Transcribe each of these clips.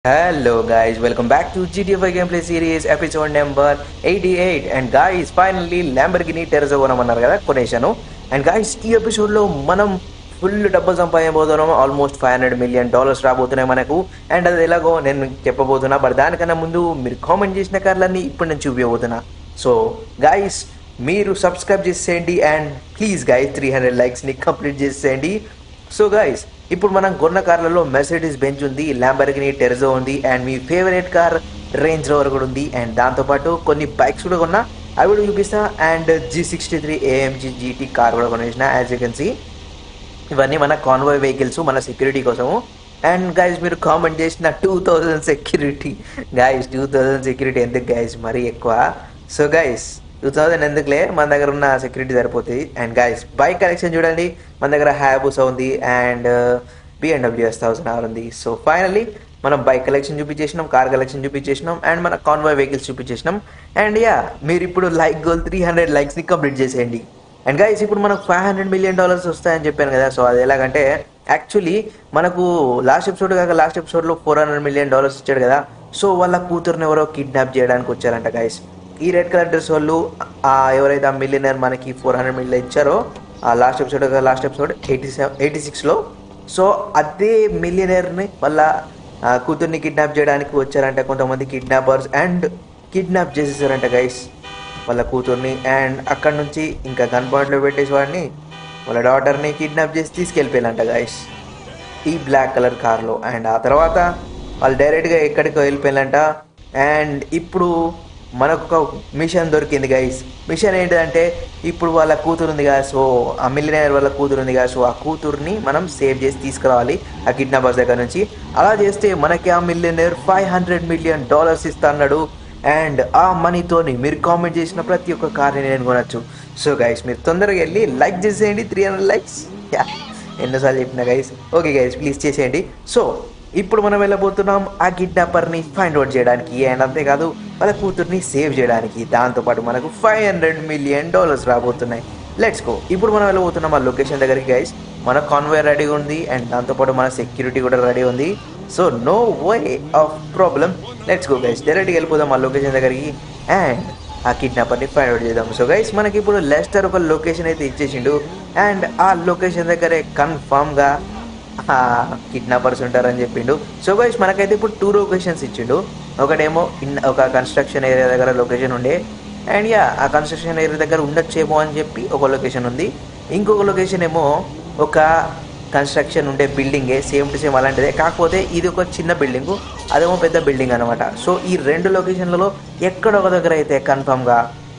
Hello guys, welcome back to GTA 5 Gameplay Series episode number 88 and guys finally Lamborghini Terzo కొనమన్నారు కదా కొనేశాను and guys ఈ ఎపిసోడ్లో మనం full డబ్బులు సంపాదించబోతున్నాం almost five hundred million dollars రాబోతున్నాయి మనకు అండ్ అది ఎలాగో నేను మీకు చెప్పబోతున్నా బట్ దానికన్నా ముందు మీరు కామెంట్ చేసిన కార్లన్నీ ఇప్పుడు నేను చూపించబోతున్నా సో గాయస్ మీరు సబ్స్క్రైబ్ చేసేయండి and please guys three hundred లైక్స్ని కంప్లీట్ చేసేయండి సో గైస్ ఇప్పుడు మనం కొన్న కార్లలో మెర్సిడీస్ బెంచ్ ఉంది ల్యాంబర్గిని టెర్జో ఉంది అండ్ మీ ఫేవరెట్ కార్ రేంజ్ రోవర్ కూడా ఉంది అండ్ దాంతోపాటు కొన్ని బైక్స్ కూడా కొన్నా అవి కూడా చూపిస్తా and G sixty three AMG GT car కూడా కొనేసిన యాజ్ యూ కెన్ సీ ఇవన్నీ మన కాన్వాయ్ వెహికల్స్ మన సెక్యూరిటీ కోసము అండ్ గైస్ మీరు కామెంట్ చేసిన two thousand security guys two thousand security ఎందుకు గైస్ మరీ ఎక్కువ సో గైస్ టూ థౌజండ్ ఎందుకులే మన దగ్గర ఉన్న సెక్యూరిటీ సరిపోతుంది అండ్ గైస్ బైక్ కలెక్షన్ చూడండి మన దగ్గర హ్యాబుసా ఉంది and BMW S thousand R ఉంది సో ఫైనల్లీ మనం బైక్ కలెక్షన్ చూపించేసినాం కార్ కలెక్షన్ చూపించేసినాం అండ్ మన కాన్వాయ్ వెహికల్స్ చూపించేసినాం అండ్ యా మీరు ఇప్పుడు లైక్ గోల్ త్రీ హండ్రెడ్ లైక్స్ని కంప్లీట్ చేసేయండి అండ్ గైస్ ఇప్పుడు మనకు ఫైవ్ హండ్రెడ్ మిలియన్ డాలర్స్ వస్తాయని చెప్పాను కదా సో అది ఎలాగంటే యాక్చువల్లీ మనకు లాస్ట్ ఎపిసోడ్ కాక లాస్ట్ ఎపిసోడ్లో ఫోర్ హండ్రెడ్ మిలియన్ డాలర్స్ ఇచ్చాడు కదా సో వాళ్ళ కూతురుని ఎవరో కిడ్నాప్ చేయడానికి వచ్చారంట గైస్ ఈ రెడ్ కలర్ డ్రెస్ వాళ్ళు ఆ ఎవరైతే ఆ మిలియనర్ మనకి ఫోర్ హండ్రెడ్ మిలియన్ ఇచ్చారో ఆ last episode last episode eighty seven eighty సిక్స్లో సో అదే మిలియనర్ని వాళ్ళ ఆ, కూతుర్ని కిడ్నాప్ చేయడానికి వచ్చారంట కొంతమంది కిడ్నాపర్స్ అండ్ కిడ్నాప్ చేసేసారంట గైస్ వాళ్ళ కూతుర్ని అండ్ అక్కడ నుంచి ఇంకా గన్ పాయింట్లో పెట్టేసి వాడిని వాళ్ళ డాటర్ని కిడ్నాప్ చేసి తీసుకెళ్ళిపోయారంట గైస్ ఈ బ్లాక్ కలర్ కార్లో అండ్ ఆ తర్వాత వాళ్ళు డైరెక్ట్గా ఎక్కడికి వెళ్ళిపోయారంట అండ్ ఇప్పుడు మనకు ఒక మిషన్ దొరికింది గైస్ మిషన్ ఏంటంటే ఇప్పుడు వాళ్ళ కూతురు ఉంది కదా సో ఆ మిలియనర్ వాళ్ళ కూతురు ఉంది కదా సో ఆ కూతుర్ని మనం సేవ్ చేసి తీసుకురావాలి ఆ కిడ్నాపర్స్ దగ్గర నుంచి అలా చేస్తే మనకి ఆ millionaire five hundred million dollars ఇస్తా అన్నాడు అండ్ ఆ మనీతోని మీరు కామెంట్ చేసిన ప్రతి ఒక్క కార్ని నేను కొనొచ్చు సో గైస్ మీరు తొందరగా వెళ్ళి లైక్ చేసేయండి త్రీ హండ్రెడ్ లైక్స్ యా ఎన్నోసార్లు చెప్పిన గైస్ ఓకే గైస్ ప్లీజ్ చేసేయండి సో ఇప్పుడు మనం వెళ్ళబోతున్నాం ఆ కిడ్నాపర్ని ఫైండ్ అవుట్ చేయడానికి అండ్ అంతేకాదు వాళ్ళ కూతుర్ని సేవ్ చేయడానికి దాంతోపాటు మనకు ఫైవ్ హండ్రెడ్ మిలియన్ డాలర్స్ రాబోతున్నాయి లెట్స్ గో ఇప్పుడు మనం వెళ్ళబోతున్నాం ఆ లొకేషన్ దగ్గరికి గైస్ మన కాన్వే రెడీగా ఉంది అండ్ దాంతోపాటు మన సెక్యూరిటీ కూడా రెడీ ఉంది so no way of problem let's go guys డైరెక్ట్గా వెళ్ళిపోదాం ఆ లొకేషన్ దగ్గరికి అండ్ ఆ కిడ్నాపర్ని ఫైండ్ అవుట్ చేద్దాం సో గైస్ మనకి ఇప్పుడు లెస్టర్ ఒక లొకేషన్ అయితే ఇచ్చేసిండు అండ్ ఆ లొకేషన్ దగ్గరే కన్ఫామ్గా కిడ్నాపర్స్ ఉంటారని చెప్పిండు సో గైస్ మనకైతే ఇప్పుడు టూ లొకేషన్స్ ఇచ్చిండు ఒకటేమో ఇన్ ఒక కన్స్ట్రక్షన్ ఏరియా దగ్గర లొకేషన్ ఉండే అండ్ యా ఆ కన్స్ట్రక్షన్ ఏరియా దగ్గర ఉండొచ్చేమో అని చెప్పి ఒక లొకేషన్ ఉంది ఇంకొక లొకేషన్ ఏమో ఒక కన్స్ట్రక్షన్ ఉండే బిల్డింగే సేమ్ టు సేమ్ అలాంటిదే కాకపోతే ఇది ఒక చిన్న బిల్డింగ్ అదేమో పెద్ద బిల్డింగ్ అనమాట సో ఈ రెండు లొకేషన్లలో ఎక్కడ ఒక దగ్గర అయితే కన్ఫామ్గా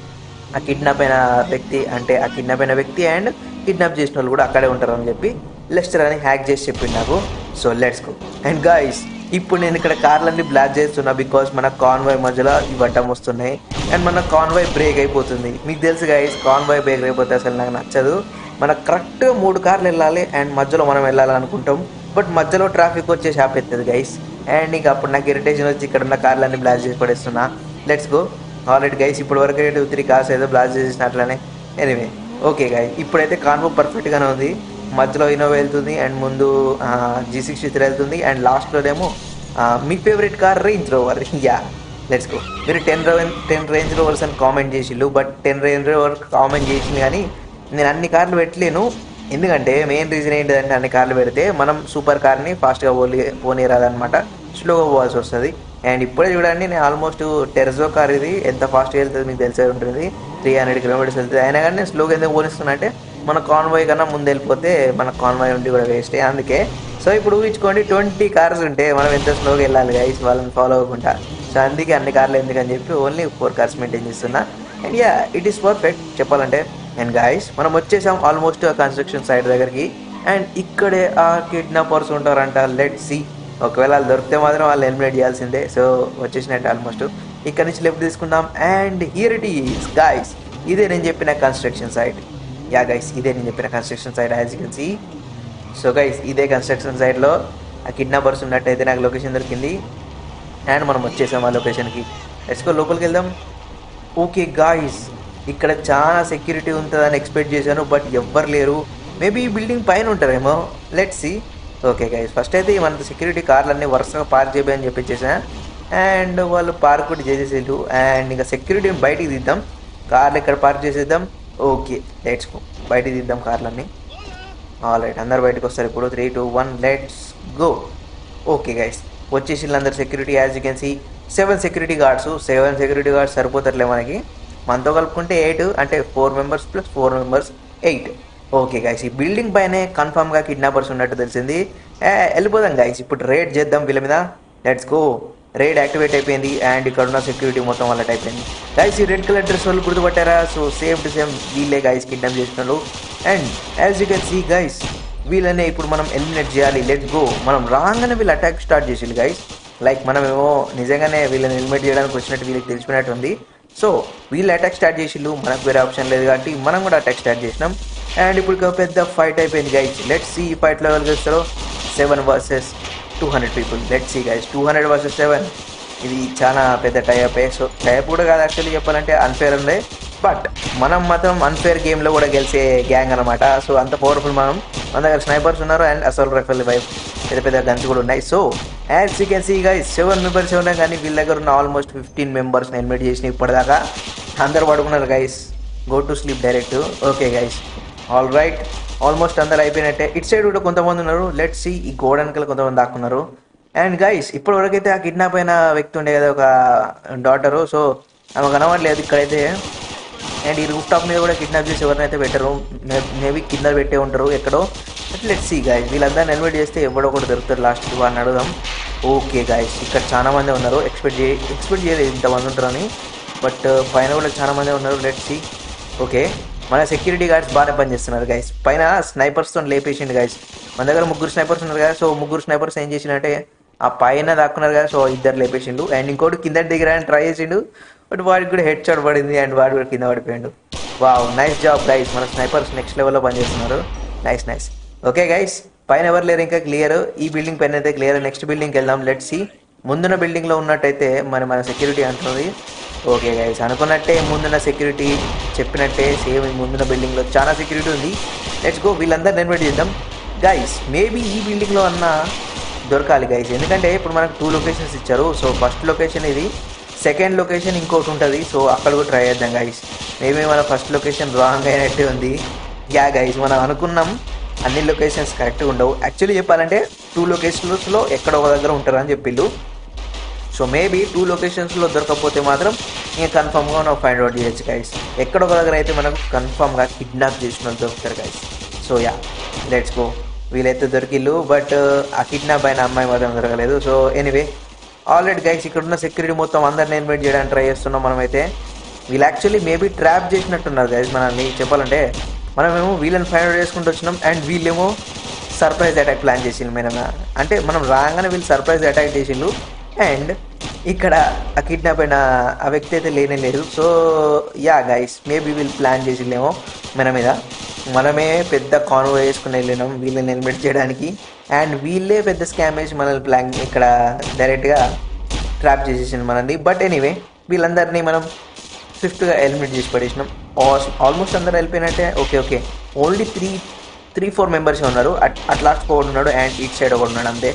ఆ కిడ్నాప్ అయిన వ్యక్తి అంటే ఆ కిడ్నాప్ అయిన వ్యక్తి అండ్ కిడ్నాప్ చేసిన వాళ్ళు కూడా అక్కడే ఉంటారని చెప్పి లెస్టర్ అని హ్యాక్ చేసి చెప్పింది నాకు so let's go and guys ఇప్పుడు నేను ఇక్కడ కార్లన్నీ బ్లాక్ చేస్తున్నా బికాస్ మన కాన్వాయ్ మధ్యలో ఈ వడ్డం వస్తున్నాయి అండ్ మన కాన్వాయ్ బ్రేక్ అయిపోతుంది మీకు తెలుసు గాయస్ కాన్వాయ్ బ్రేక్ అయిపోతే అసలు నాకు నచ్చదు మన కరెక్ట్గా మూడు కార్లు వెళ్ళాలి అండ్ మధ్యలో మనం వెళ్ళాలనుకుంటాం బట్ మధ్యలో ట్రాఫిక్ వచ్చేసి ఆపేస్తుంది గైస్ అండ్ ఇంకా అప్పుడు నాకు ఇరిటేషన్ వచ్చి ఇక్కడ ఉన్న కార్లన్నీ బ్లాక్ చేసి పడేస్తున్నా లెట్స్ గో ఆల్రెడీ గైస్ ఇప్పుడు వరకు టూ త్రీ కార్స్ ఏదో బ్లాక్ చేసినట్లనే ఎనివే ఓకే గాయ్ ఇప్పుడైతే కాన్వో పర్ఫెక్ట్గానే ఉంది మధ్యలో ఇన్నోవా వెళ్తుంది అండ్ ముందు జీ సిక్స్టీ త్రీ వెళ్తుంది అండ్ లాస్ట్లోనేమో మీ favourite car Range Rover yeah let's go మీరు టెన్ టెన్ రేంజ్ రోవర్స్ అని కామెంట్ చేసిళ్ళు but ten Range Rover comment చేసింది కానీ నేను అన్ని కార్లు పెట్టలేను ఎందుకంటే మెయిన్ రీజన్ ఏంటిదంటే అన్ని కార్లు పెడితే మనం సూపర్ కార్ని ఫాస్ట్గా పోలి పోనీరాదనమాట స్లోగా పోవాల్సి వస్తుంది అండ్ ఇప్పుడే చూడండి నేను ఆల్మోస్ట్ టెర్జో కార్ ఇది ఎంత ఫాస్ట్గా వెళ్తుంది మీకు తెలిసే ఉంటుంది త్రీ హండ్రెడ్ కిలోమీటర్స్ వెళ్తుంది అయినా కానీ నేను స్లోగా ఎందుకు పోనిస్తున్నా అంటే మన కాన్వాయ్ కన్నా ముందు వెళ్ళిపోతే మన కాన్వాయ్ ఉండి కూడా వేస్టే అందుకే సో ఇప్పుడు ఊహించుకోండి ట్వంటీ కార్స్ ఉంటే మనం ఎంత స్లోగా వెళ్ళాలి గైస్ వాళ్ళని ఫాలో అవ్వకుండా సో అందుకే అన్ని కార్లు ఎందుకని చెప్పి ఓన్లీ ఫోర్ కార్స్ మెయింటైన్ చేస్తున్నా and yeah it is perfect చెప్పాలంటే అండ్ గాయస్ మనం వచ్చేసాం ఆల్మోస్ట్ ఆ కన్స్ట్రక్షన్ సైడ్ దగ్గరికి అండ్ ఇక్కడే ఆ కిడ్నాపర్స్ ఉంటారంట లెట్ సి ఒకవేళ వాళ్ళు దొరికితే మాత్రం వాళ్ళు ఎలిమినేట్ చేయాల్సిందే సో వచ్చేసినట్టు ఆల్మోస్ట్ ఇక్కడ నుంచి లెఫ్ట్ తీసుకుందాం and here it is guys ఇదే నేను చెప్పిన కన్స్ట్రక్షన్ సైట్ యా గైస్ ఇదే నేను చెప్పిన construction site as you can see so guys ఇదే కన్స్ట్రక్షన్ సైట్లో ఆ కిడ్నాపర్స్ ఉన్నట్టయితే నాకు లొకేషన్ దొరికింది అండ్ మనం వచ్చేసాం ఆ లొకేషన్కి లెట్స్కో లోపలికి వెళ్దాం ఓకే గాయస్ ఇక్కడ చాలా సెక్యూరిటీ ఉంటుందని ఎక్స్పెక్ట్ చేశాను బట్ ఎవ్వరు లేరు మేబీ ఈ బిల్డింగ్ పైన ఉంటారేమో let see okay guys first అయితే మన సెక్యూరిటీ కార్లన్నీ వరుసగా పార్క్ చేయమని చెప్పించేసా అండ్ వాళ్ళు పార్క్ కూడా చేసేసారు అండ్ ఇంకా సెక్యూరిటీని బయటికి తీద్దాం కార్లు ఇక్కడ పార్క్ చేసేద్దాం ఓకే లెట్స్ గో బయటికి తీద్దాం కార్లన్నీ ఆల్ రైట్ అందరు బయటకు వస్తారు ఇప్పుడు three two one let's go okay guys వచ్చేసి వీళ్ళందరూ security as you can see seven security guards seven security guards సరిపోతారులే మనకి మనతో కలుపుకుంటే ఎయిట్ అంటే four members plus four members eight okay guys ఈ బిల్డింగ్ పైనే కన్ఫామ్గా కిడ్నాపర్స్ ఉన్నట్టు తెలిసింది ఏ, వెళ్ళిపోదాం గైస్ ఇప్పుడు రేడ్ చేద్దాం వీళ్ళ మీద లెట్స్ గో రైడ్ యాక్టివేట్ అయిపోయింది అండ్ ఇక్కడ ఉన్న సెక్యూరిటీ మొత్తం వాళ్ళట్ అయిపోయింది గైస్ ఈ రెడ్ కలర్ డ్రెస్ వాళ్ళు గుర్తుపట్టారా సో సేమ్ టు సేమ్ వీళ్ళే గైస్ కిడ్నాప్ చేసినారు and as you can see guys వీళ్ళనే ఇప్పుడు మనం ఎలిమినేట్ చేయాలి లెట్ గో మనం రాగానే వీళ్ళు అటాక్ స్టార్ట్ చేసి గైస్ లైక్ మనమేమో నిజంగానే వీళ్ళని ఎలిమినేట్ చేయడానికి వచ్చినట్టు వీళ్ళకి తెలిసిపోయినట్టు ఉంది సో వీళ్ళు అటాక్ స్టార్ట్ చేసిళ్ళు మనకు వేరే ఆప్షన్ లేదు కాబట్టి మనం కూడా అటాక్ స్టార్ట్ చేసినాం అండ్ ఇప్పుడు ఒక పెద్ద ఫైట్ అయిపోయింది గైస్ లెట్ సి ఈ ఫైట్లో ఎవరు గెలుస్తారో seven versus two hundred people let see guys two hundred versus seven ఇది చాలా పెద్ద టైప్ సో టైప్ కూడా కాదు యాక్చువల్లీ చెప్పాలంటే అన్ఫేర్ ఉంది బట్ మనం మాత్రం అన్ఫేర్ గేమ్లో కూడా గెలిచే గ్యాంగ్ అనమాట సో అంత పవర్ఫుల్ మనం మన దగ్గర స్నైపర్స్ ఉన్నారు అండ్ అసలు రైఫల్ వైఫ్ పెద్ద పెద్ద గన్స్ కూడా ఉన్నాయి so as you can see guys seven members ఉన్నాయి కానీ వీళ్ళ దగ్గర ఉన్న ఆల్మోస్ట్ ఫిఫ్టీన్ మెంబర్స్ని ఇన్వైట్ చేసిన ఇప్పటిదాకా అందరు పడుకున్నారు guys go to sleep direct okay guys all right almost అందరు అయిపోయినట్టే ఇట్ సైడ్ కూడా కొంతమంది ఉన్నారు లెట్ సి ఈ గోడెనకల్ కొంతమంది దాక్కున్నారు అండ్ గైస్ ఇప్పటి వరకు అయితే ఆ కిడ్నాప్ అయిన వ్యక్తి ఉండే కదా ఒక డాటరు సో ఆమె కనబడలేదు ఇక్కడైతే అండ్ ఈ రూఫ్ టాప్ మీద కూడా కిడ్నాప్ చేసి ఎవరినైతే పెట్టరు మేబీ కింద పెట్టే ఉంటారు ఎక్కడో లెట్ సి గాయస్ వీళ్ళందరిని ఎన్వైట్ చేస్తే ఎవడో ఒకటి దొరుకుతారు లాస్ట్ వాడిని అడుగుదాం ఓకే గాయస్ ఇక్కడ చాలా మంది ఉన్నారు ఎక్స్పెక్ట్ చే ఎక్స్పెక్ట్ చేయలేదు ఇంతమంది ఉంటారని బట్ పైన కూడా చాలా మంది ఉన్నారు లెట్ సి ఓకే మన సెక్యూరిటీ గార్డ్స్ బాగానే పనిచేస్తున్నారు గైస్ పైన స్నైపర్స్తో లేపేసిండు గైస్ మన దగ్గర ముగ్గురు స్నైపర్స్ ఉన్నారు కదా సో ముగ్గురు స్నైపర్స్ ఏం చేసిండంటే ఆ పైన దాక్కున్నారు కదా సో ఇద్దరు లేపేసిండు అండ్ ఇంకోటి కింద దిగడానికి ట్రై చేసిండు బట్ వాడికి కూడా హెడ్ షాట్ పడింది అండ్ వాడు కూడా కింద పడిపోయాడు వావ్ నైస్ జాబ్ గైస్ మన స్నైపర్స్ నెక్స్ట్ లెవెల్లో పనిచేస్తున్నారు నైస్ నైస్ ఓకే గైస్ పైన ఎవరు లేరు ఇంకా క్లియర్ ఈ బిల్డింగ్ పైన అయితే క్లియర్ నెక్స్ట్ బిల్డింగ్కి వెళ్దాం లెట్ సి ముందున్న బిల్డింగ్లో ఉన్నట్టయితే మరి మన సెక్యూరిటీ అంటున్నది ఓకే గైస్ అనుకున్నట్టే ముందున్న సెక్యూరిటీ చెప్పినట్టే సేమ్ ఈ ముందున్న బిల్డింగ్లో చాలా సెక్యూరిటీ ఉంది లెట్స్ గో వీళ్ళందరిని ఇన్వైట్ చేద్దాం గైస్ మేబీ ఈ బిల్డింగ్లో అన్న దొరకాలి గైస్ ఎందుకంటే ఇప్పుడు మనకు టూ లొకేషన్స్ ఇచ్చారు సో ఫస్ట్ లొకేషన్ ఇది సెకండ్ లొకేషన్ ఇంకోటి ఉంటుంది సో అక్కడ కూడా ట్రై చేద్దాం గైస్ మేబీ మన ఫస్ట్ లొకేషన్ రాంగ్ అయినట్టే ఉంది యా గైస్ మనం అనుకున్నాం అన్ని లొకేషన్స్ కరెక్ట్గా ఉండవు యాక్చువల్లీ చెప్పాలంటే టూ లొకేషన్స్లో ఎక్కడ ఒక దగ్గర ఉంటారని చెప్పిండు సో మేబీ టూ లొకేషన్స్లో దొరకకపోతే మాత్రం ఇంకా కన్ఫామ్గా మనం ఫైండ్ అవుట్ చేయొచ్చు గైస్ ఎక్కడ ఒక దగ్గర అయితే మనకు కన్ఫామ్గా కిడ్నాప్ చేసిన వాళ్ళు దొరుకుతారు guys so yeah let's go వీలైతే దొరికిళ్ళు బట్ ఆ కిడ్నాప్ అయిన అమ్మాయి మాత్రం దొరకలేదు సో ఎనీవే ఆల్రెడీ గైస్ ఇక్కడ ఉన్న సెక్యూరిటీ మొత్తం అందరిని ఇన్వైట్ చేయడానికి ట్రై చేస్తున్నాం మనమైతే వీళ్ళు యాక్చువల్లీ మేబీ ట్రాప్ చేసినట్టున్నారు గైస్ మనల్ని చెప్పాలంటే మనమేమో వీళ్ళని ఫైండ్ అవుట్ చేసుకుంటూ వచ్చినాం అండ్ వీళ్ళేమో సర్ప్రైజ్ అటాక్ ప్లాన్ చేసిండు మన అంటే మనం రాగానే వీళ్ళు సర్ప్రైజ్ అటాక్ చేసిండు అండ్ ఇక్కడ ఆ కిడ్నాప్ అయిన ఆ వ్యక్తి అయితే లేనే లేదు సో యా గైస్ మేబీ వీళ్ళు ప్లాన్ చేసిలేమో మన మీద మనమే పెద్ద కాన్వో వేసుకుని వెళ్ళినాం వీళ్ళని ఎలిమినేట్ చేయడానికి అండ్ వీళ్ళే పెద్ద స్కామ్ వేసి మనల్ని ప్లాన్ ఇక్కడ డైరెక్ట్గా ట్రాప్ చేసేసింది మనల్ని బట్ ఎనీవే వీళ్ళందరినీ మనం స్విఫ్ట్గా ఎలిమినేట్ చేసి పడేసినాం ఆల్మోస్ట్ అందరు వెళ్ళిపోయినట్టే okay okay only three three four members ఉన్నారు అట్ అట్ లాస్ట్ ఒకడు ఉన్నాడు అండ్ ఇట్ సైడ్ ఒకడు ఉన్నాడు అంతే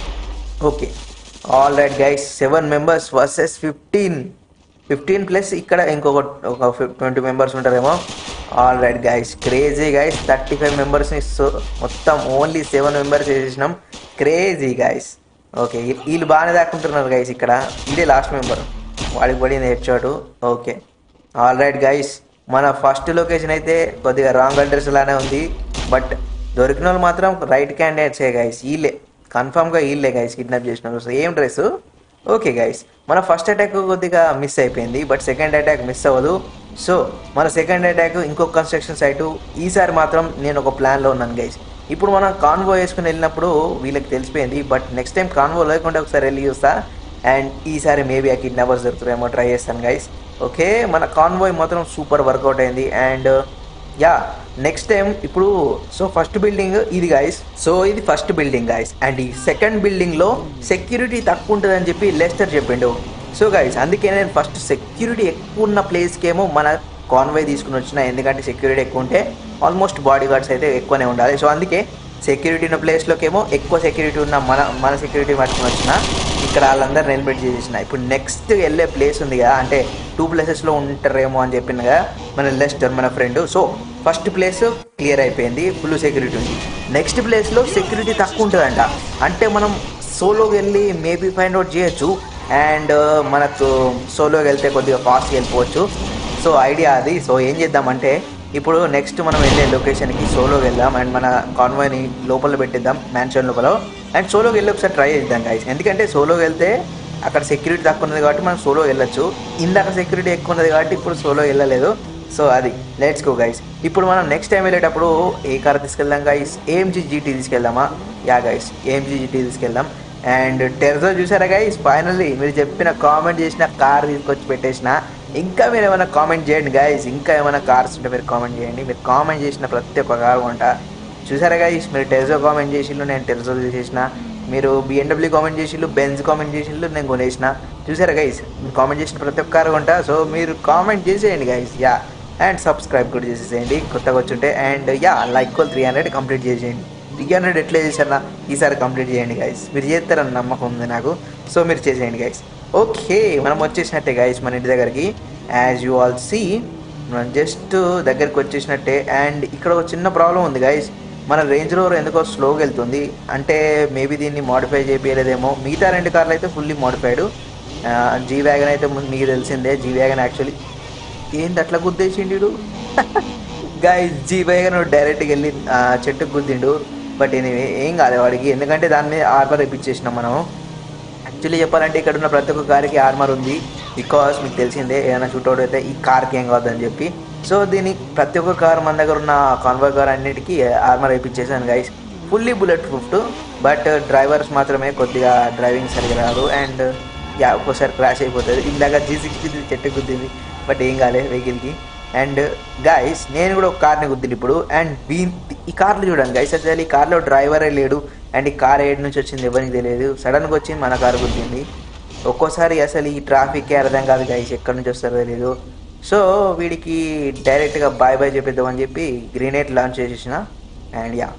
okay all right guys seven members versus fifteen fifteen plus ఇక్కడ ఇంకొక ఒక ట్వంటీ మెంబర్స్ ఉంటారేమో all right guys crazy guys thirty five మెంబర్స్ని సో మొత్తం ఓన్లీ సెవెన్ మెంబర్స్ వేసేసినాం క్రేజీ గైస్ ఓకే వీళ్ళు బాగానే దాక్కుంటున్నారు గైస్ ఇక్కడ ఇదే లాస్ట్ మెంబర్ వాడికి పడింది head shot okay all right guys మన ఫస్ట్ లొకేషన్ అయితే కొద్దిగా రాంగ్ అడ్రస్ లానే ఉంది బట్ దొరికిన వాళ్ళు మాత్రం రైట్ క్యాండిడేట్సే గైస్ వీళ్ళే కన్ఫామ్గా వీళ్ళే గైస్ కిడ్నాప్ చేసిన సో ఏం డ్రెస్ ఓకే గైస్ మన ఫస్ట్ అటాక్ కొద్దిగా మిస్ అయిపోయింది బట్ సెకండ్ అటాక్ మిస్ అవ్వదు సో మన సెకండ్ అటాక్ ఇంకొక కన్స్ట్రక్షన్ సైటు ఈసారి మాత్రం నేను ఒక ప్లాన్లో ఉన్నాను గైస్ ఇప్పుడు మనం కాన్వో వేసుకుని వెళ్ళినప్పుడు వీళ్ళకి తెలిసిపోయింది బట్ నెక్స్ట్ టైం కాన్వో లేకుండా ఒకసారి వెళ్ళి చూస్తా అండ్ ఈసారి మేబీ ఆ కిడ్నాపర్స్ దొరుకుతారేమో ట్రై చేస్తాను గైస్ ఓకే మన కాన్వాయ్ మాత్రం సూపర్ వర్కౌట్ అయింది అండ్ యా నెక్స్ట్ టైం ఇప్పుడు సో ఫస్ట్ బిల్డింగ్ ఇది గైస్ సో ఇది ఫస్ట్ బిల్డింగ్ గైస్ అండ్ ఈ సెకండ్ బిల్డింగ్ లో సెక్యూరిటీ తక్కువ ఉంటుందని చెప్పి లెస్టర్ చెప్పిండు సో గైస్ అందుకే నేను ఫస్ట్ సెక్యూరిటీ ఎక్కువ ఉన్న ప్లేస్కి ఏమో మన కాన్వాయ్ తీసుకుని వచ్చిన ఎందుకంటే సెక్యూరిటీ ఎక్కువ ఉంటే ఆల్మోస్ట్ బాడీ గార్డ్స్ అయితే ఎక్కువనే ఉండాలి సో అందుకే సెక్యూరిటీ ఉన్న ప్లేస్లోకి ఏమో ఎక్కువ సెక్యూరిటీ ఉన్న మన మన సెక్యూరిటీ మర్చి వచ్చిన ఇక్కడ వాళ్ళందరూ నిలబెట్టి చేసేసిన ఇప్పుడు నెక్స్ట్ వెళ్ళే ప్లేస్ ఉంది కదా అంటే టూ ప్లేసెస్లో ఉంటారేమో అని చెప్పింది కదా మన లెస్టర్ మన friend so first place clear అయిపోయింది ఫుల్ సెక్యూరిటీ ఉంది నెక్స్ట్ ప్లేస్లో సెక్యూరిటీ తక్కువ ఉంటుందంట అంటే మనం సోలోకి వెళ్ళి మేబీ ఫైండ్ అవుట్ చేయొచ్చు అండ్ మనకు సోలోకి వెళ్తే కొద్దిగా ఫాస్ట్గా వెళ్ళిపోవచ్చు సో ఐడియా అది సో ఏం చేద్దామంటే ఇప్పుడు నెక్స్ట్ మనం వెళ్ళే లొకేషన్కి సోలోకి వెళ్దాం అండ్ మన కాన్వాయ్ని లోపల పెట్టిద్దాం మ్యాన్షన్ లోపల అండ్ సోలోకి వెళ్ళి ఒకసారి ట్రై చేద్దాం గైస్ ఎందుకంటే సోలోకి వెళ్తే అక్కడ సెక్యూరిటీ తక్కువ ఉన్నది కాబట్టి మనం సోలో వెళ్ళొచ్చు ఇందాక సెక్యూరిటీ ఎక్కువ ఉన్నది కాబట్టి ఇప్పుడు సోలో వెళ్ళలేదు సో అది లెట్స్ గో గైస్ ఇప్పుడు మనం నెక్స్ట్ టైం వెళ్ళేటప్పుడు ఏ కార్ తీసుకెళ్దాం గైస్ ఏఎంజీ జీటీ తీసుకెళ్దామా యా గైస్ ఏఎంజీ జీటీ తీసుకెళ్దాం అండ్ టెర్జో చూసారా గైస్ ఫైనల్లీ మీరు చెప్పిన కామెంట్ చేసిన కార్ తీసుకొచ్చి పెట్టేసిన ఇంకా మీరు ఏమైనా కామెంట్ చేయండి గైస్ ఇంకా ఏమైనా కార్స్ ఉంటే మీరు కామెంట్ చేయండి మీరు కామెంట్ చేసిన ప్రతి ఒక్క కార్ కొంట చూసారా గైస్ మీరు టెర్జో కామెంట్ చేసిళ్ళు నేను టెర్జో చేసిన మీరు బిఎండబ్ల్యూ కామెంట్ చేసిళ్ళు బెంజ్ కామెంట్ చేసిళ్ళు నేను కొనేసిన చూసారా గైస్ మీరు కామెంట్ చేసిన ప్రతి ఒక్క కార్ కొంట సో మీరు కామెంట్ చేసేయండి గైస్ యా అండ్ సబ్స్క్రైబ్ కూడా చేసేసేయండి కొత్తగా వచ్చుంటే అండ్ యా లైక్ కోల్ త్రీ హండ్రెడ్ కంప్లీట్ చేసేయండి త్రీ హండ్రెడ్ ఎట్లా చేశారన్నా ఈసారి కంప్లీట్ చేయండి గైస్ మీరు చేస్తారని నమ్మకం ఉంది నాకు సో మీరు చేసేయండి గైస్ ఓకే మనం వచ్చేసినట్టే గైస్ మన ఇంటి దగ్గరికి యాజ్ యూ ఆల్ సీ మనం జస్ట్ దగ్గరికి వచ్చేసినట్టే అండ్ ఇక్కడ ఒక చిన్న ప్రాబ్లం ఉంది గైస్ మన రేంజ్ రోవర్ ఎందుకో స్లోగా వెళ్తుంది అంటే మేబీ దీన్ని మాడిఫై చేయలేదేమో మిగతా రెండు కార్లు అయితే ఫుల్లీ మాడిఫైడ్ జీ వ్యాగన్ అయితే ముందు మీకు తెలిసిందే జీ వ్యాగన్ యాక్చువల్లీ ఏంది అట్లా గుద్దేసిండు గాయస్ జీ వ్యాగన్ డైరెక్ట్గా వెళ్ళి ఆ, చెట్టుకు గుద్దిండు బట్ ఎనీవే ఏం కాదు వాడికి ఎందుకంటే దాని మీద ఆర్మర్ ఇప్పించేసినాం మనం యాక్చువల్లీ చెప్పాలంటే ఇక్కడ ఉన్న ప్రతి ఒక్క కార్కి ఆర్మర్ ఉంది బికాస్ మీకు తెలిసిందే ఏదైనా షూట్అవుట్ అయితే ఈ కార్కి ఏం కావద్దని చెప్పి సో దీని ప్రతి ఒక్క కార్ మన దగ్గర ఉన్న కాన్వాయ్ కార్ అన్నిటికీ ఆర్మర్ వేయించేసాను guys fully bullet proofed but drivers మాత్రమే కొద్దిగా డ్రైవింగ్ సరిగా రాదు అండ్ యా ఒక్కోసారి క్రాష్ అయిపోతుంది ఇందాక జీ సిక్స్టీ చెట్టు గుద్దింది బట్ ఏం కాలేదు వెహికల్కి అండ్ గైస్ నేను కూడా ఒక కార్ని గుద్దింది ఇప్పుడు అండ్ వీ ఈ కార్లు చూడండి గైస్ అసలు ఈ కార్లో డ్రైవరే లేడు అండ్ ఈ కార్ ఏడు నుంచి వచ్చింది ఎవరికి తెలియదు సడన్గా వచ్చింది మన కారు గుద్దింది ఒక్కోసారి అసలు ఈ ట్రాఫిక్కే అర్థం కాదు గైస్ ఎక్కడి నుంచి వస్తారో తెలియదు సో వీడికి డైరెక్ట్గా బాయ్ బాయ్ చెప్పిద్దామని చెప్పి గ్రీనేట్ లాంచ్ చేసేసిన and yeah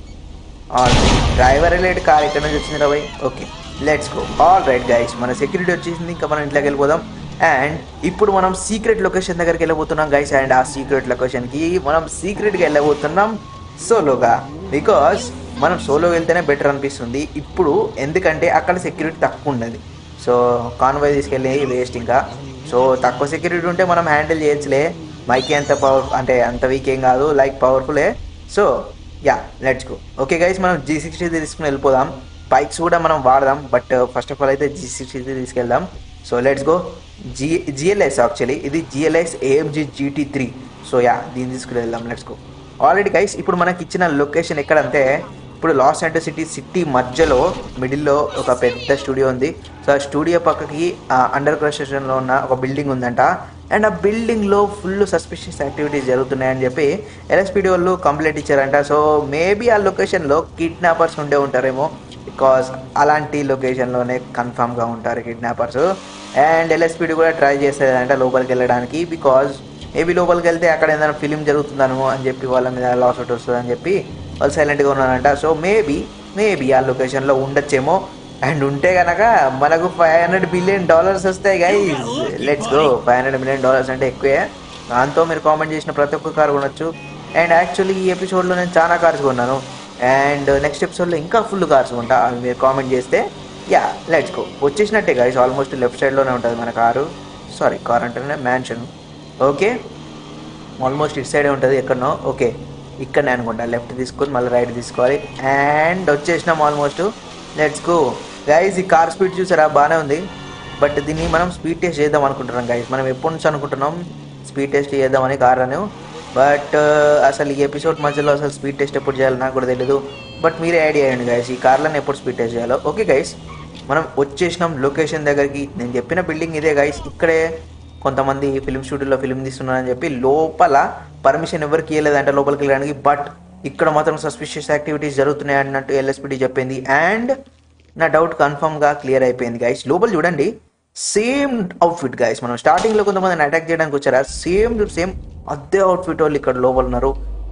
all driver relate car ఎక్కడ నుంచి వచ్చింది రాబాయ్ okay let's go all right guys మన సెక్యూరిటీ వచ్చేసింది ఇంకా మనం ఇంట్లోకి వెళ్ళిపోదాం అండ్ ఇప్పుడు మనం సీక్రెట్ లొకేషన్ దగ్గరికి వెళ్ళబోతున్నాం గైస్ అండ్ ఆ సీక్రెట్ లొకేషన్కి మనం సీక్రెట్గా వెళ్ళబోతున్నాం సోలోగా బికాస్ మనం సోలో వెళ్తేనే బెటర్ అనిపిస్తుంది ఇప్పుడు ఎందుకంటే అక్కడ సెక్యూరిటీ తక్కువ ఉన్నది సో కాన్వాయ్ తీసుకెళ్ళి వేస్ట్ ఇంకా సో తక్కువ సెక్యూరిటీ ఉంటే మనం హ్యాండిల్ చేయొచ్చులే మైకి అంత పవర్ అంటే అంత వీక్ ఏం కాదు లైక్ పవర్ఫులే so yeah let's go okay guys మనం జీ సిక్స్టీ తీసుకుని వెళ్ళిపోదాం బైక్స్ కూడా మనం వాడదాం బట్ ఫస్ట్ ఆఫ్ ఆల్ అయితే జీ సిక్స్టీ తీసుకెళ్దాం so let's go G GLS actually ఇది GLS AMG GT three so yeah దీన్ని తీసుకుని వెళ్దాం లెట్స్ గో ఆల్రెడీ గైస్ ఇప్పుడు మనకి ఇచ్చిన లొకేషన్ ఎక్కడంటే ఇప్పుడు లాస్ ఏంజల్స్ సిటీ సిటీ మధ్యలో మిడిల్లో ఒక పెద్ద స్టూడియో ఉంది సో ఆ స్టూడియో పక్కకి అండర్ కన్స్ట్రక్షన్లో ఉన్న ఒక బిల్డింగ్ ఉందంట అండ్ ఆ బిల్డింగ్లో ఫుల్ సస్పిషియస్ యాక్టివిటీస్ జరుగుతున్నాయని చెప్పి ఎల్ఎస్పీడీ వాళ్ళు కంప్లైంట్ ఇచ్చారంట సో మేబీ ఆ లొకేషన్లో కిడ్నాపర్స్ ఉండే ఉంటారేమో బికాస్ అలాంటి లొకేషన్లోనే కన్ఫామ్గా ఉంటారు కిడ్నాపర్స్ అండ్ ఎల్ఎస్పీడీ కూడా ట్రై చేసేదంట లోపలికి వెళ్ళడానికి బికాజ్ మేబీ లోపలికి వెళ్తే అక్కడ ఏదైనా ఫిలిం జరుగుతుందనో అని చెప్పి వాళ్ళ మీద లాస్ అవుట్ వస్తుంది అని చెప్పి వాళ్ళు సైలెంట్గా ఉన్నారంట సో మేబీ మేబీ ఆ లొకేషన్లో ఉండొచ్చేమో అండ్ ఉంటే కనుక మనకు ఫైవ్ హండ్రెడ్ బిలియన్ డాలర్స్ వస్తాయి guys let's go five hundred million dollars అంటే ఎక్కువే దాంతో మీరు కామెంట్ చేసిన ప్రతి ఒక్క కార్ కొనొచ్చు అండ్ యాక్చువల్లీ ఈ ఎపిసోడ్లో నేను చాలా కార్స్ కొన్నాను అండ్ నెక్స్ట్ ఎపిసోడ్లో ఇంకా ఫుల్ కార్స్ ఉంటా అవి మీరు కామెంట్ చేస్తే యా లెట్స్ గో వచ్చేసినట్టే గైస్ ఆల్మోస్ట్ లెఫ్ట్ సైడ్లోనే ఉంటుంది మన కారు సారీ కార్ అంటేనే మ్యాన్షన్ ఓకే ఆల్మోస్ట్ ఇటు సైడే ఉంటుంది ఎక్కడనో ఓకే ఇక్కడనే అనుకుంటా లెఫ్ట్ తీసుకొని మళ్ళీ రైట్ తీసుకోవాలి అండ్ వచ్చేసినాం ఆల్మోస్ట్ లెట్స్ గో గైజ్ ఈ కార్ స్పీడ్ చూసారా బాగానే ఉంది బట్ దీన్ని మనం స్పీడ్ టెస్ట్ చేద్దాం అనుకుంటున్నాం గైజ్ మనం ఎప్పటి నుంచి అనుకుంటున్నాం స్పీడ్ టెస్ట్ చేద్దామని కార్ అని బట్ అసలు ఈ ఎపిసోడ్ మధ్యలో అసలు స్పీడ్ టెస్ట్ ఎప్పుడు చేయాలో నాకు కూడా తెలియదు బట్ మీరే ఐడియా అయ్యండి గైస్ ఈ కార్లను ఎప్పుడు స్పీడ్ టెస్ట్ చేయాలో ఓకే గైస్ మనం వచ్చేసినాం లొకేషన్ దగ్గరికి నేను చెప్పిన బిల్డింగ్ ఇదే గైస్ ఇక్కడే కొంతమంది ఫిల్మ్ స్టూడియోలో ఫిల్మ్ తీస్తున్నారని చెప్పి లోపల పర్మిషన్ ఎవరికి ఇవ్వలేదంట లోపలికి వెళ్ళడానికి బట్ ఇక్కడ మాత్రం సస్పిషియస్ యాక్టివిటీస్ జరుగుతున్నాయి అన్నట్టు ఎల్ఎస్పిడి చెప్పింది అండ్ నా డౌట్ కన్ఫర్మ్గా క్లియర్ అయిపోయింది గైస్ లోపల చూడండి సేమ్ అవుట్ఫిట్ గైస్ మనం స్టార్టింగ్లో కొంతమందిని అటాక్ చేయడానికి వచ్చారా సేమ్ టు సేమ్ అదే అవుట్ఫిట్ వాళ్ళు ఇక్కడ లోపల ఉన్నారు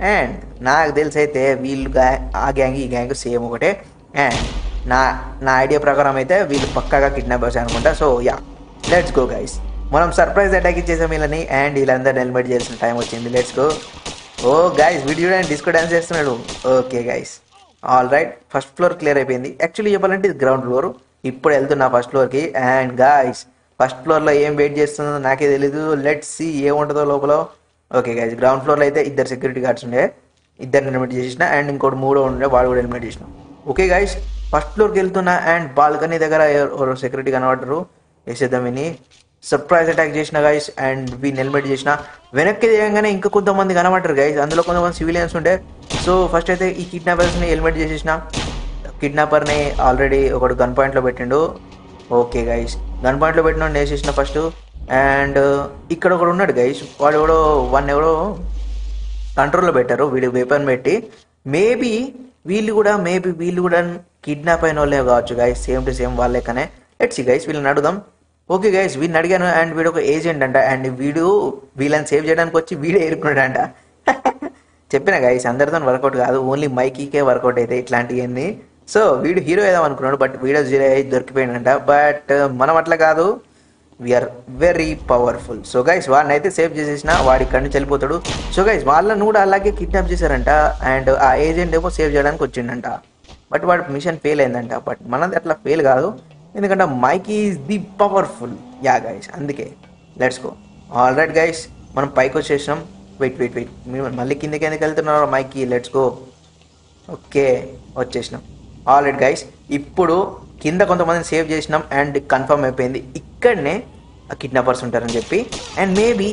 అండ్ నాకు తెలిసి అయితే వీళ్ళు గా ఆ గ్యాంగ్ ఈ గ్యాంగ్ సేమ్ ఒకటే అండ్ నా నా ఐడియా ప్రకారం అయితే వీళ్ళు పక్కాగా కిడ్నాపర్స్ అనుకుంటా so yeah let's go guys మనం సర్ప్రైజ్ అటాక్ ఇచ్చేసాం వీళ్ళని అండ్ వీళ్ళందరూ హెల్మెట్ చేయాల్సిన టైం వచ్చింది let's go oh guys video చూడండి డిస్కో డాన్స్ చేస్తున్నాడు okay guys all right first floor clear అయిపోయింది యాక్చువల్లీ చెప్పాలంటే ఇది గ్రౌండ్ ఫ్లోర్ ఇప్పుడు వెళ్తున్నా ఫస్ట్ ఫ్లోర్కి అండ్ గాయస్ ఫస్ట్ ఫ్లోర్లో ఏం వెయిట్ చేస్తుందో నాకే తెలీదు లెట్ సి ఏముంటుందో లోపల ఓకే గైస్ గ్రౌండ్ ఫ్లోర్లో అయితే ఇద్దరు సెక్యూరిటీ గార్డ్స్ ఉండే ఇద్దరు హెల్మెట్ చేసిన అండ్ ఇంకోటి మూడో ఉండే వాడు కూడా హెల్మెట్ చేసిన ఓకే గైస్ ఫస్ట్ ఫ్లోర్కి వెళ్తున్నా అండ్ బాల్కనీ దగ్గర ఎవరో సెక్యూరిటీ కనబడరు వేసేద్దాం విని సర్ప్రైజ్ అటాక్ చేసిన గైస్ అండ్ వీని హెల్మెట్ చేసిన వెనక్కి దిగంగానే ఇంకా కొంతమంది కనబడరు గైస్ అందులో కొంతమంది సివిలియన్స్ ఉండే సో ఫస్ట్ అయితే ఈ కిడ్నాపర్స్ని హెల్మెట్ చేసేసిన కిడ్నాపర్ని ఆల్రెడీ ఒకడు గన్ పాయింట్లో పెట్టిండు ఓకే గైస్ గన్ పాయింట్లో పెట్టిన వేసేసిన ఫస్ట్ అండ్ ఇక్కడ ఒకడు ఉన్నాడు గైస్ వాడు ఎవడో వన్ ఎవడో కంట్రోల్లో పెట్టారు వీడి వెపన్ పెట్టి మేబీ వీళ్ళు కూడా మేబీ వీళ్ళు కూడా కిడ్నాప్ అయిన వాళ్ళే కావచ్చు గైస్ సేమ్ టు సేమ్ వాళ్ళే కానీ లెట్స్ గైస్ వీళ్ళని అడుగుదాం ఓకే గైస్ వీడిని అడిగాను అండ్ వీడు ఒక ఏజెంట్ అంట అండ్ వీడు వీళ్ళని సేవ్ చేయడానికి వచ్చి వీడే ఏరుకున్నాడంట చెప్పిన గైస్ అందరితో వర్కౌట్ కాదు ఓన్లీ మైకీకే వర్కౌట్ అయితే ఇట్లాంటివన్నీ సో వీడు హీరో ఏదో అనుకున్నాడు బట్ వీడియో జీరో అయ్యి దొరికిపోయిందంట బట్ మనం అట్లా కాదు we are very powerful so guys వాడిని అయితే సేవ్ చేసేసిన వాడి ఇక్కడి నుంచి వెళ్ళిపోతాడు సో గైస్ వాళ్ళని కూడా అలాగే కిడ్నాప్ చేశారంట అండ్ ఆ ఏజెంట్ ఏమో సేవ్ చేయడానికి వచ్చిండంట బట్ వాడి మిషన్ ఫెయిల్ అయిందంట బట్ మనది అట్లా ఫెయిల్ కాదు ఎందుకంటే Mike is the powerful yeah guys అందుకే let's go all right guys మనం పైకి వచ్చేసినాం వెయిట్ వెయిట్ వెయిట్ మీరు మళ్ళీ కిందకి ఎందుకు వెళ్తున్నారు మైకి లెట్స్ గో ఓకే వచ్చేసినాం ఆల్ రైట్ గైస్ ఇప్పుడు కింద కొంతమందిని సేవ్ చేసినాం అండ్ కన్ఫర్మ్ అయిపోయింది ఇక్కడనే ఆ కిడ్నాపర్స్ ఉంటారని చెప్పి అండ్ మేబీ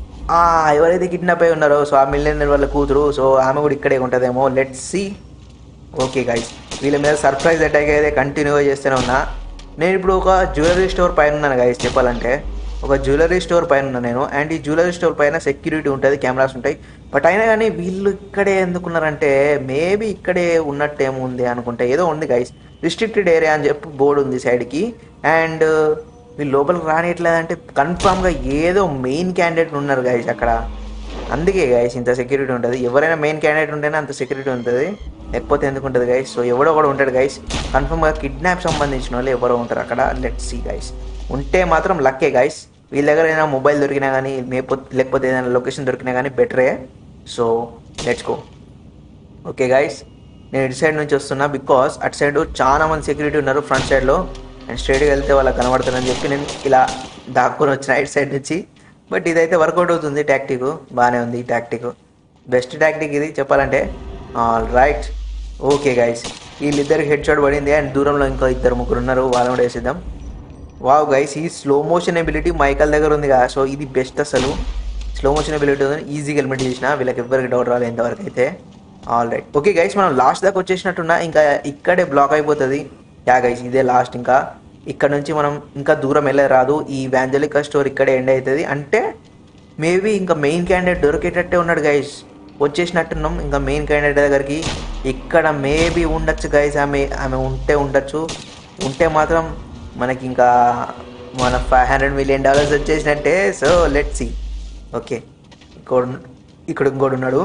ఎవరైతే కిడ్నాప్ అయి ఉన్నారో సో ఆ మిలియనర్ వాళ్ళ కూతురు సో ఆమె కూడా ఇక్కడే ఉంటుందేమో లెట్ సి ఓకే గైస్ వీళ్ళ మీద సర్ప్రైజ్ అటాక్ అయితే కంటిన్యూగా చేస్తూనే ఉన్నా నేను ఇప్పుడు ఒక జ్యువెలరీ స్టోర్ పైన ఉన్నాను గైస్ చెప్పాలంటే ఒక జ్యువెలరీ స్టోర్ పైన ఉన్నా నేను అండ్ ఈ జ్యువెలరీ స్టోర్ పైన సెక్యూరిటీ ఉంటుంది కెమెరాస్ ఉంటాయి బట్ అయినా కానీ వీళ్ళు ఇక్కడే ఎందుకున్నారంటే మేబీ ఇక్కడే ఉన్నట్టేముంది అనుకుంటే ఏదో ఉంది గైస్ రిస్ట్రిక్టెడ్ ఏరియా అని చెప్పి బోర్డు ఉంది సైడ్కి అండ్ వీళ్ళు లోపలికి రానియట్లేదంటే కన్ఫామ్గా ఏదో మెయిన్ క్యాండిడేట్ ఉన్నారు గైస్ అక్కడ అందుకే గైస్ ఇంత సెక్యూరిటీ ఉంటుంది ఎవరైనా మెయిన్ క్యాండిడేట్ ఉంటేనే అంత సెక్యూరిటీ ఉంటుంది లేకపోతే ఎందుకు ఉంటుంది గైస్ సో ఎవడో కూడా ఉంటాడు గైస్ కన్ఫర్మ్గా కిడ్నాప్ సంబంధించిన వాళ్ళు ఎవరో ఉంటారు అక్కడ లెట్ సి గైస్ ఉంటే మాత్రం లక్కే గైస్ వీళ్ళ దగ్గర ఏదైనా మొబైల్ దొరికినా కానీ లేకపోతే లేకపోతే ఏదైనా లొకేషన్ దొరికినా కానీ బెటరే so let's go okay guys నేను ఇటు సైడ్ నుంచి వస్తున్నా బికాస్ అటు సైడ్ చాలా మంది సెక్యూరిటీ ఉన్నారు ఫ్రంట్ సైడ్లో అండ్ స్ట్రైట్గా వెళ్తే వాళ్ళకి కనబడుతుందని చెప్పి నేను ఇలా దాక్కుని వచ్చిన ఇటు సైడ్ నుంచి బట్ ఇదైతే వర్కౌట్ అవుతుంది టాక్టిక్ బాగానే ఉంది ఈ టాక్టిక్ బెస్ట్ టాక్టిక్ ఇది చెప్పాలంటే ఆల్ రైట్ ఓకే గైస్ వీళ్ళిద్దరికి హెడ్ షాట్ పడింది అండ్ దూరంలో ఇంకో ఇద్దరు ముగ్గురు ఉన్నారు వాళ్ళని కూడా వేసేద్దాం వావ్ గైస్ ఈ స్లో మోషన్ ఎబిలిటీ మైకల్ దగ్గర ఉంది కదా సో ఇది బెస్ట్ అసలు స్లో మోషన్ ఎబిలిటీ ఉంది ఈజీగా హెల్మెట్ చేసిన వీళ్ళకి ఎవరికి డౌట్ రాలేదు ఇంతవరకు అయితే ఆల్ రైట్ ఓకే గైస్ మనం లాస్ట్ దాకా వచ్చేసినట్టున్నా ఇంకా ఇక్కడే బ్లాక్ అయిపోతుంది యా గైస్ ఇదే లాస్ట్ ఇంకా ఇక్కడ నుంచి మనం ఇంకా దూరం వెళ్ళే రాదు ఈ వ్యాంజలికా స్టోర్ ఇక్కడే ఎండ్ అవుతుంది అంటే మేబీ ఇంకా మెయిన్ క్యాండిడేట్ దొరికేటట్టే ఉన్నాడు గైస్ వచ్చేసినట్టున్నాం ఇంకా మెయిన్ క్యాండిడేట్ దగ్గరికి ఇక్కడ మేబీ ఉండొచ్చు గైస్ ఆమె ఆమె ఉంటే ఉండొచ్చు ఉంటే మాత్రం మనకి ఇంకా మన ఫైవ్ హండ్రెడ్ మిలియన్ డాలర్స్ వచ్చేసినట్టే సో లెట్ సి ఓకే ఇక్కడ ఇక్కడ ఇంకోటి ఉన్నాడు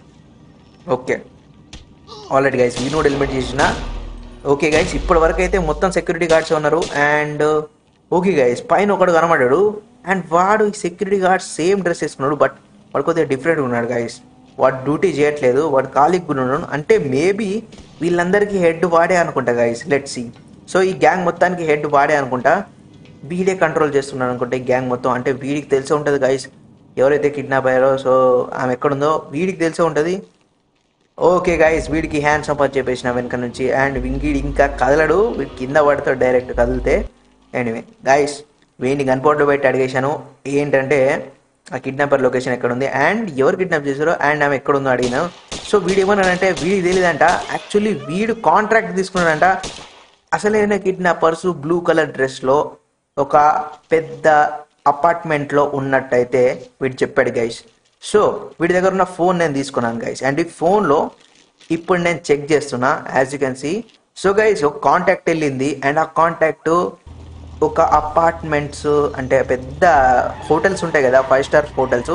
ఓకే ఆల్రెడీ గైస్ వీనోడ్ హెల్మెట్ చేసిన ఓకే గైస్ ఇప్పటి వరకు అయితే మొత్తం సెక్యూరిటీ గార్డ్స్ ఉన్నారు అండ్ ఓకే గైస్ పైన ఒకడు కనబడ్డాడు అండ్ వాడు ఈ సెక్యూరిటీ గార్డ్ సేమ్ డ్రెస్ వేసుకున్నాడు బట్ వాడు కొద్దిగా డిఫరెంట్గా ఉన్నాడు గైస్ వాడు డ్యూటీ చేయట్లేదు వాడు ఖాళీగా ఉన్నాడు అంటే మేబీ వీళ్ళందరికీ హెడ్ వాడే అనుకుంటా గైస్ లెట్ సి సో ఈ గ్యాంగ్ మొత్తానికి హెడ్ వాడే అనుకుంటా వీడే కంట్రోల్ చేస్తున్నాడు అనుకుంటా ఈ గ్యాంగ్ మొత్తం అంటే వీడికి తెలిసే ఉంటుంది గైస్ ఎవరైతే కిడ్నాప్ అయ్యారో సో ఆమె ఎక్కడుందో వీడికి తెలిసే ఉంటుంది ఓకే గైస్ వీడికి హ్యాండ్స్ అప్ అని చెప్పేసిన వెనక నుంచి అండ్ వీడి ఇంకా కదలడు వీడి కింద పడతాడు డైరెక్ట్ కదిలితే ఎనీవే గైస్ వీడిని గన్పోర్ట్లో పెట్టి అడిగేశాను ఏంటంటే ఆ కిడ్నాపర్ లొకేషన్ ఎక్కడ ఉంది అండ్ ఎవరు కిడ్నాప్ చేశారో అండ్ ఆమె ఎక్కడ ఉందో అడిగినాను సో వీడు ఏమన్నాడంటే వీడికి తెలియదంట యాక్చువల్లీ వీడు కాంట్రాక్ట్ తీసుకున్నాడంట అసలైన కిడ్నాపర్స్ బ్లూ కలర్ డ్రెస్లో ఒక పెద్ద అపార్ట్మెంట్లో ఉన్నట్టయితే వీడు చెప్పాడు గైస్ సో వీడి దగ్గర ఉన్న ఫోన్ నేను తీసుకున్నాను గైస్ అండ్ ఈ ఫోన్లో ఇప్పుడు నేను చెక్ చేస్తున్నా as you can see so guys ఒక కాంటాక్ట్ వెళ్ళింది అండ్ ఆ కాంటాక్ట్ ఒక అపార్ట్మెంట్స్ అంటే పెద్ద హోటల్స్ ఉంటాయి కదా ఫైవ్ స్టార్ హోటల్స్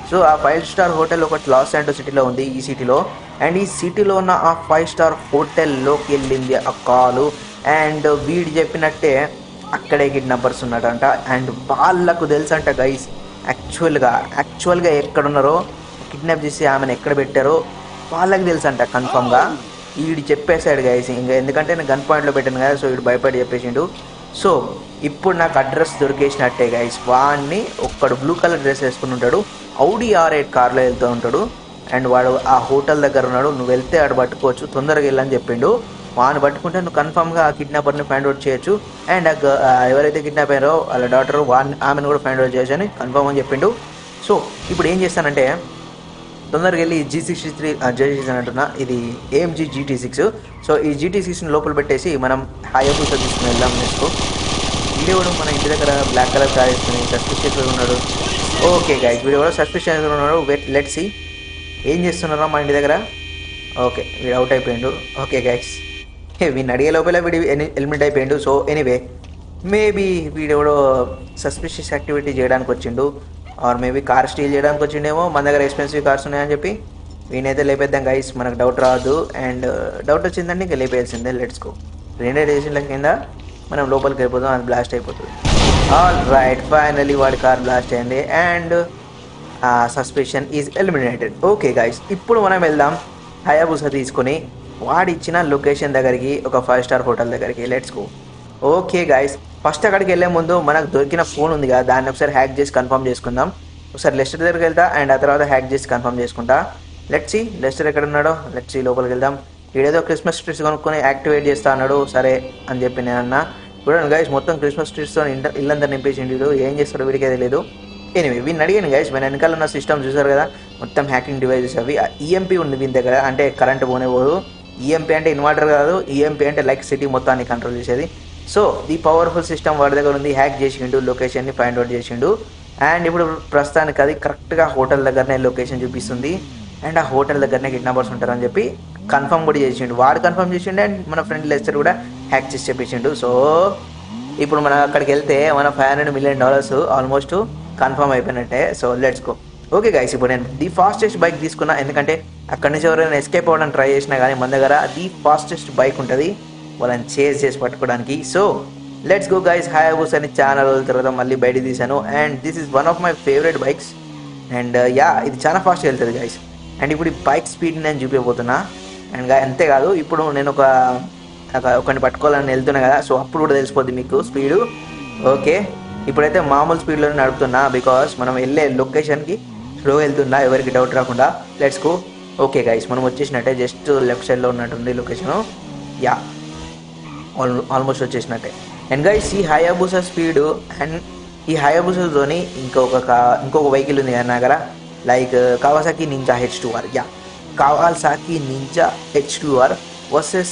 సో ఆ ఫైవ్ స్టార్ హోటల్ ఒకటి లాస్ శాంటో సిటీలో ఉంది ఈ సిటీలో అండ్ ఈ సిటీలో ఉన్న ఆ ఫైవ్ స్టార్ హోటల్లోకి వెళ్ళింది ఆ కాలు అండ్ వీడు చెప్పినట్టే అక్కడే కిడ్నాపర్స్ ఉన్నాడంట అండ్ వాళ్ళకు తెలుసంట గైస్ యాక్చువల్గా యాక్చువల్గా ఎక్కడున్నారో కిడ్నాప్ చేసి ఆమెను ఎక్కడ పెట్టారో వాళ్ళకి తెలుసంట కన్ఫామ్గా వీడు చెప్పేశాడు గైస్ ఇంకా ఎందుకంటే నేను గన్ పాయింట్లో పెట్టాను కదా సో వీడు భయపడి చెప్పేసిండు సో ఇప్పుడు నాకు అడ్రస్ దొరికేసినట్టే గైస్ వాడిని ఒక్కడు బ్లూ కలర్ డ్రెస్ వేసుకుని ఉంటాడు ఔడి ఆర్ ఎయిట్ కార్లో వెళ్తూ ఉంటాడు అండ్ వాడు ఆ హోటల్ దగ్గర ఉన్నాడు నువ్వు వెళ్తే ఆడు పట్టుకోవచ్చు తొందరగా వెళ్ళని చెప్పిండు వాడిని పట్టుకుంటే నువ్వు కన్ఫామ్గా ఆ కిడ్నాపర్ని ఫైండ్ అవుట్ చేయొచ్చు అండ్ ఆ గ- ఆ ఎవరైతే కిడ్నాప్ అయ్యారో వాళ్ళ డాటర్ వాడిని ఆమెను కూడా ఫైండ్ అవుట్ చేయొచ్చు అని కన్ఫామ్ అని చెప్పిండు సో ఇప్పుడు ఏం చేస్తానంటే తొందరగా వెళ్ళి G sixty three G six అంటున్నా ఇది ఏఎంజీ జీటీ సిక్స్ సో ఈ జీటీ సిక్స్ని లోపల పెట్టేసి మనం హయాబూసా తీసుకుని వెళ్దాం నెక్స్ట్ వీడియో కూడా మన ఇంటి దగ్గర బ్లాక్ కలర్ కార్ వేసుకుని సస్పిషియస్గా ఉన్నాడు ఓకే గైస్ వీడియో కూడా సస్పిషియస్గా ఉన్నాడు వెట్ లెట్ సి ఏం చేస్తున్నారా మా ఇంటి దగ్గర ఓకే వీడు అవుట్ అయిపోయిండు ఓకే గైస్ వీడిని అడిగే లోపల వీడి ఎలిమినేట్ అయిపోయిండు సో ఎనీవే మేబీ వీడు ఎవడో సస్పిషియస్ యాక్టివిటీ చేయడానికి వచ్చిండు ఆర్ మేబీ కార్ స్టీల్ చేయడానికి వచ్చిండేమో మన దగ్గర ఎక్స్పెన్సివ్ కార్స్ ఉన్నాయని చెప్పి వీనైతే లేపేద్దాం గైస్ మనకు డౌట్ రాదు అండ్ డౌట్ వచ్చిందంటే ఇంకా లేపేయాల్సిందే లెట్స్ గో రెండే డేషన్ల కింద మనం లోపలికి వెళ్ళిపోతాం అది బ్లాస్ట్ అయిపోతుంది ఆల్ రైట్ ఫైనలీ వాడి కార్ బ్లాస్ట్ అయింది and suspicion is eliminated okay guys ఇప్పుడు మనం వెళ్దాం హయాబుసా తీసుకొని వాడిచ్చిన లొకేషన్ దగ్గరికి ఒక ఫైవ్ స్టార్ హోటల్ దగ్గరికి let's go okay guys first అక్కడికి వెళ్ళే ముందు మనకు దొరికిన ఫోన్ ఉంది కదా దాన్ని ఒకసారి హ్యాక్ చేసి కన్ఫర్మ్ చేసుకుందాం ఒకసారి లెస్టర్ దగ్గరికి వెళ్తా అండ్ ఆ తర్వాత హ్యాక్ చేసి కన్ఫర్మ్ చేసుకుంటా లెట్స్ సి లెస్టర్ ఎక్కడ ఉన్నాడో లెట్స్ సి లోపలికి వెళ్దాం ఈడేదో క్రిస్మస్ ట్రీస్ కొనుక్కొని యాక్టివేట్ చేస్తా అన్నాడు సరే అని చెప్పి నేను అన్నా చూడండి గైస్ మొత్తం క్రిస్మస్ ట్రీస్తో ఇల్లందరూ నింపేసిండు వీడు ఏం చేస్తాడో వీడికే తెలియదు ఎనివే వీడిని అడిగాను గైస్ మన వెనకాల ఉన్న సిస్టమ్ చూసారు కదా మొత్తం హ్యాకింగ్ డివైజెస్ అవి ఈఎంపీ ఉంది వీని దగ్గర అంటే కరెంట్ పోనే పోదు ఈఎంపీ అంటే ఇన్వర్టర్ కాదు ఈఎంపీ అంటే లైక్ సిటీ మొత్తాన్ని కంట్రోల్ చేసేది సో ఈ పవర్ఫుల్ సిస్టమ్ వాడి దగ్గర ఉంది హ్యాక్ చేసిండు లొకేషన్ని ఫైండ్ అవుట్ చేసిండు అండ్ ఇప్పుడు ప్రస్తుతానికి అది కరెక్ట్గా హోటల్ దగ్గరనే లొకేషన్ చూపిస్తుంది అండ్ ఆ హోటల్ దగ్గరనే కిడ్నాపర్స్ ఉంటారని చెప్పి కన్ఫర్మ్ కూడా చేసిండు వాడు కన్ఫర్మ్ చేసిండు అండ్ మన ఫ్రెండ్ లెస్టర్ కూడా హ్యాక్ చేసి చెప్పించిండు సో ఇప్పుడు మనం అక్కడికి వెళ్తే మన five hundred million dollars almost confirm అయిపోయినట్టే so let's go okay guys ఇప్పుడు నేను ది ఫాస్టెస్ట్ బైక్ తీసుకున్నా ఎందుకంటే అక్కడి నుంచి ఎవరైనా ఎస్కేప్ అవ్వడానికి ట్రై చేసినా కానీ మన దగ్గర ది ఫాస్టెస్ట్ బైక్ ఉంటుంది వాళ్ళని చేజ్ చేసి పట్టుకోవడానికి so let's go guys Hayabusa అని చాలా రోజుల తర్వాత మళ్ళీ బయట తీశాను and this is one of my favourite bikes and yeah ఇది చాలా ఫాస్ట్గా వెళ్తుంది గైస్ అండ్ ఇప్పుడు ఈ బైక్ స్పీడ్ నేను చూపించబోతున్నా అండ్ అంతేకాదు ఇప్పుడు నేను ఒక ఒక- ఒకరిని పట్టుకోవాలని వెళ్తున్నా కదా సో అప్పుడు కూడా తెలిసిపోద్ది మీకు స్పీడు ఓకే ఇప్పుడైతే మామూలు స్పీడ్లో నడుపుతున్నా బికాస్ మనం వెళ్ళే లొకేషన్కి స్లో వెళ్తున్నా ఎవరికి డౌట్ రాకుండా లెట్స్ గో ఓకే గైస్ మనం వచ్చేసినట్టే జస్ట్ లెఫ్ట్ సైడ్లో ఉన్నట్టుంది లొకేషను యా ఆల్ ఆల్మోస్ట్ వచ్చేసినట్టే అండ్ గైస్ ఈ హయాబుసా స్పీడ్ అండ్ ఈ హయాబుసాతోని ఇంకొక కా- ఇంకొక వెహికల్ ఉంది కదా నా దగ్గర like Kawasaki Ninja H two R yeah Kawasaki Ninja H two R versus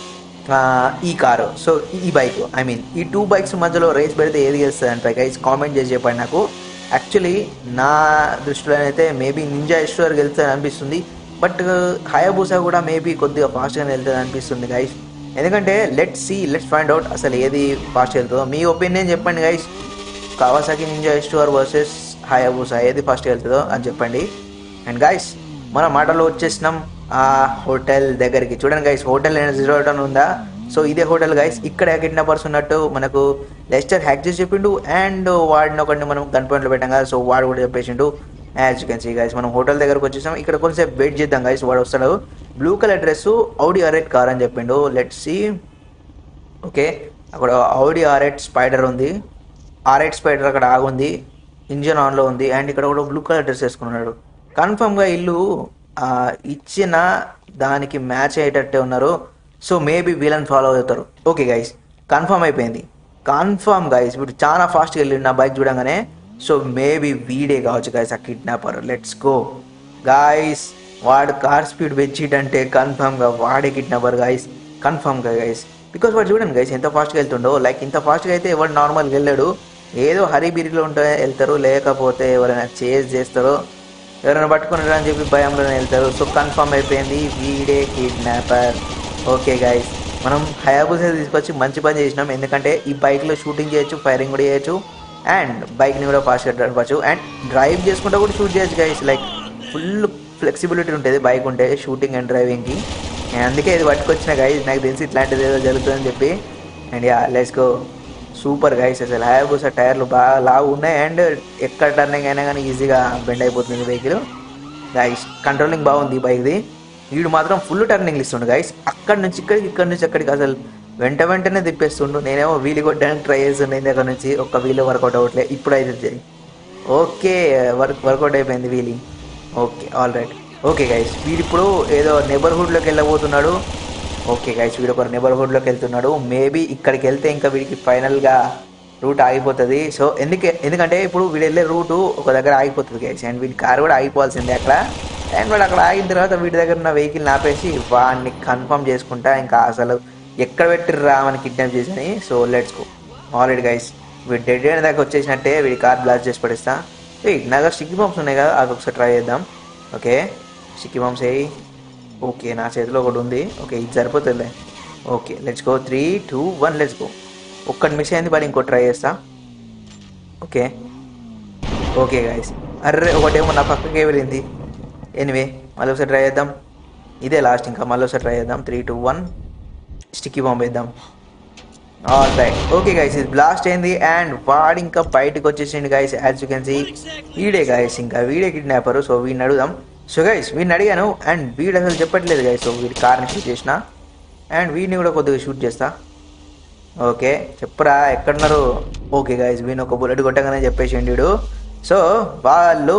ఈ కారు సో ఈ బైక్ ఐ మీన్ ఈ టూ బైక్స్ మధ్యలో రేస్ పెడితే ఏది గెలుస్తుంది అంటే గైస్ కామెంట్ చేసి చెప్పండి నాకు యాక్చువల్లీ నా దృష్టిలో అయితే maybe Ninja H two R గెలుస్తుంది అనిపిస్తుంది బట్ హయాబుసా కూడా మేబీ కొద్దిగా ఫాస్ట్గానే వెళ్తుంది అనిపిస్తుంది గైస్ ఎందుకంటే let see let's find out అసలు ఏది ఫాస్ట్ వెళ్తుందో మీ ఒపీనియన్ చెప్పండి guys Kawasaki Ninja S two R versus Hayabusa ఏది ఫాస్ట్ వెళ్తుందో అని చెప్పండి అండ్ గైస్ మన మాటలో వచ్చేసినాం ఆ హోటల్ దగ్గరికి చూడండి గైస్ హోటల్ జీరో అని ఉందా సో ఇదే హోటల్ గైస్ ఇక్కడ కిడ్నాపర్స్ ఉన్నట్టు మనకు లెస్టర్ హ్యాక్ చేసి చెప్పిండు అండ్ వాడిని ఒకటి మనం గన్ పాయింట్లో పెట్టాం కదా సో వాడు కూడా చెప్పేసిండు as you can see guys మనం హోటల్ దగ్గరకు వచ్చేసాం ఇక్కడ కొంచెం వెయిట్ చేద్దాం గైస్ వాడు వస్తాడు blue colour dress Audi R eight car అని చెప్పిండు లెట్ సి ఓకే అక్కడ ఔడి ఆర్ ఎయిట్ స్పైడర్ ఉంది ఆర్ ఎయిట్ స్పైడర్ అక్కడ ఆగుంది ఇంజన్ ఆన్లో ఉంది అండ్ ఇక్కడ కూడా బ్లూ కలర్ డ్రెస్ వేసుకున్నాడు కన్ఫర్మ్గా ఇల్లు ఆ, ఇచ్చిన దానికి మ్యాచ్ అయ్యేటట్టే ఉన్నారు సో మేబీ వీళ్ళని ఫాలో అవుతారు ఓకే గైస్ కన్ఫర్మ్ అయిపోయింది కన్ఫర్మ్ గైస్ ఇప్పుడు చాలా ఫాస్ట్గా వెళ్ళి నా బైక్ చూడంగానే సో మేబీ వీడే కావచ్చు గైస్ ఆ కిడ్నాపర్ లెట్స్ గో గాయస్ వాడు కార్ స్పీడ్ పెంచిటంటే కన్ఫర్మ్గా వాడే కిడ్నాపర్ గాయస్ కన్ఫర్మ్గా గైస్ బికాస్ వాడు చూడండి గైస్ ఎంత ఫాస్ట్గా వెళ్తుండో లైక్ ఇంత ఫాస్ట్గా అయితే ఎవరు నార్మల్గా వెళ్ళాడు ఏదో హరీబిరిలో ఉంటే వెళ్తారు లేకపోతే ఎవరైనా చేజ్ చేస్తారో ఎవరైనా పట్టుకున్నారు అని చెప్పి భయంలోనే వెళ్తారు సో కన్ఫర్మ్ అయిపోయింది వీడే కిడ్నాపర్ ఓకే గైస్ మనం హయాబుసా తీసుకొచ్చి మంచి పని చేసినాం ఎందుకంటే ఈ బైక్లో షూటింగ్ చేయొచ్చు ఫైరింగ్ కూడా చేయొచ్చు అండ్ బైక్ని కూడా ఫాస్ట్గా నడపచ్చు అండ్ డ్రైవ్ చేసుకుంటూ కూడా షూట్ చేయొచ్చు గైస్ లైక్ ఫుల్ ఫ్లెక్సిబిలిటీ ఉంటుంది బైక్ ఉంటే షూటింగ్ అండ్ డ్రైవింగ్కి నేను అందుకే ఇది పట్టుకొచ్చిన గైస్ నాకు తెలిసి ఇట్లాంటిది ఏదో జరుగుతుందని చెప్పి and yeah let's go super guys అసలు హయాబుసా టైర్లు బాగా లావు ఉన్నాయి అండ్ ఎక్కడ టర్నింగ్ అయినా కానీ ఈజీగా బెండ్ అయిపోతుంది వెహికల్ గైస్ కంట్రోలింగ్ బాగుంది బైక్ది వీడు మాత్రం ఫుల్ టర్నింగ్లు ఇస్తుండు గైస్ అక్కడి నుంచి ఇక్కడికి ఇక్కడి నుంచి అక్కడికి అసలు వెంట వెంటనే తిప్పేస్తుండు నేనేమో వీలు కొట్టడానికి ట్రై చేస్తుండే దగ్గర నుంచి ఒక్క వీలు వర్కౌట్ అవ్వట్లే ఇప్పుడు అయితే ఓకే వర్క్ వర్కౌట్ అయిపోయింది wheelie okay all right okay guys వీడు ఇప్పుడు ఏదో నెబర్హుడ్లోకి వెళ్ళబోతున్నాడు ఓకే గైస్ వీడు ఒక నెబర్హుడ్లోకి వెళ్తున్నాడు మేబీ ఇక్కడికి వెళ్తే ఇంకా వీడికి ఫైనల్గా రూట్ ఆగిపోతుంది సో ఎందుకే ఎందుకంటే ఇప్పుడు వీడు వెళ్ళే రూటు ఒక దగ్గర ఆగిపోతుంది గైస్ అండ్ వీడి కార్ కూడా ఆగిపోవాల్సిందే అక్కడ అండ్ వాడు అక్కడ ఆగిన తర్వాత వీడి దగ్గర ఉన్న వెహికల్ ఆపేసి వాడిని కన్ఫర్మ్ చేసుకుంటా ఇంకా అసలు ఎక్కడ పెట్టిర్రా అని కిడ్నాప్ చేసని so let's go already guys వీడు డెడ్ అయిన దాకా వచ్చేసినట్టే వీడి కార్ బ్లాస్ట్ చేసి పడేస్తా ఏయ్ నా దగ్గర స్టిక్కీ బాంబ్స్ ఉన్నాయి కదా అది ఒకసారి ట్రై చేద్దాం ఓకే స్టిక్కీ బాంబ్స్ వేయి ఓకే నా చేతిలో ఒకటి ఉంది ఓకే ఇది సరిపోతుందిలే okay let's go three two one let's go ఒక్కటి మిస్ అయింది బట్ ఇంకో ట్రై చేస్తా ఓకే ఓకే గాయస్ అర్రే ఒకటేమో నా పక్కకే వెళ్ళింది ఎనివే మళ్ళీ ఒకసారి ట్రై చేద్దాం ఇదే లాస్ట్ ఇంకా మళ్ళీ ఒకసారి ట్రై చేద్దాం three two one sticky bomb వేద్దాం ఆల్ రైట్ ఓకే గైస్ ఇది బ్లాస్ట్ అయింది అండ్ వాడు ఇంకా బయటకు వచ్చేసిండు guys as you can see వీడే గైస్ ఇంకా వీడే కిడ్నాపర్ సో వీడిని అడుగుదాం సో గైస్ వీడిని అడిగాను అండ్ వీడు అసలు చెప్పట్లేదు గైస్ సో వీడి కార్ని షూట్ చేసిన అండ్ వీడిని కూడా కొద్దిగా షూట్ చేస్తా ఓకే చెప్పరా ఎక్కడున్నారు ఓకే గైస్ వీని ఒక బుల్లెట్ కొట్టగానే చెప్పేసిండు వీడు సో వాళ్ళు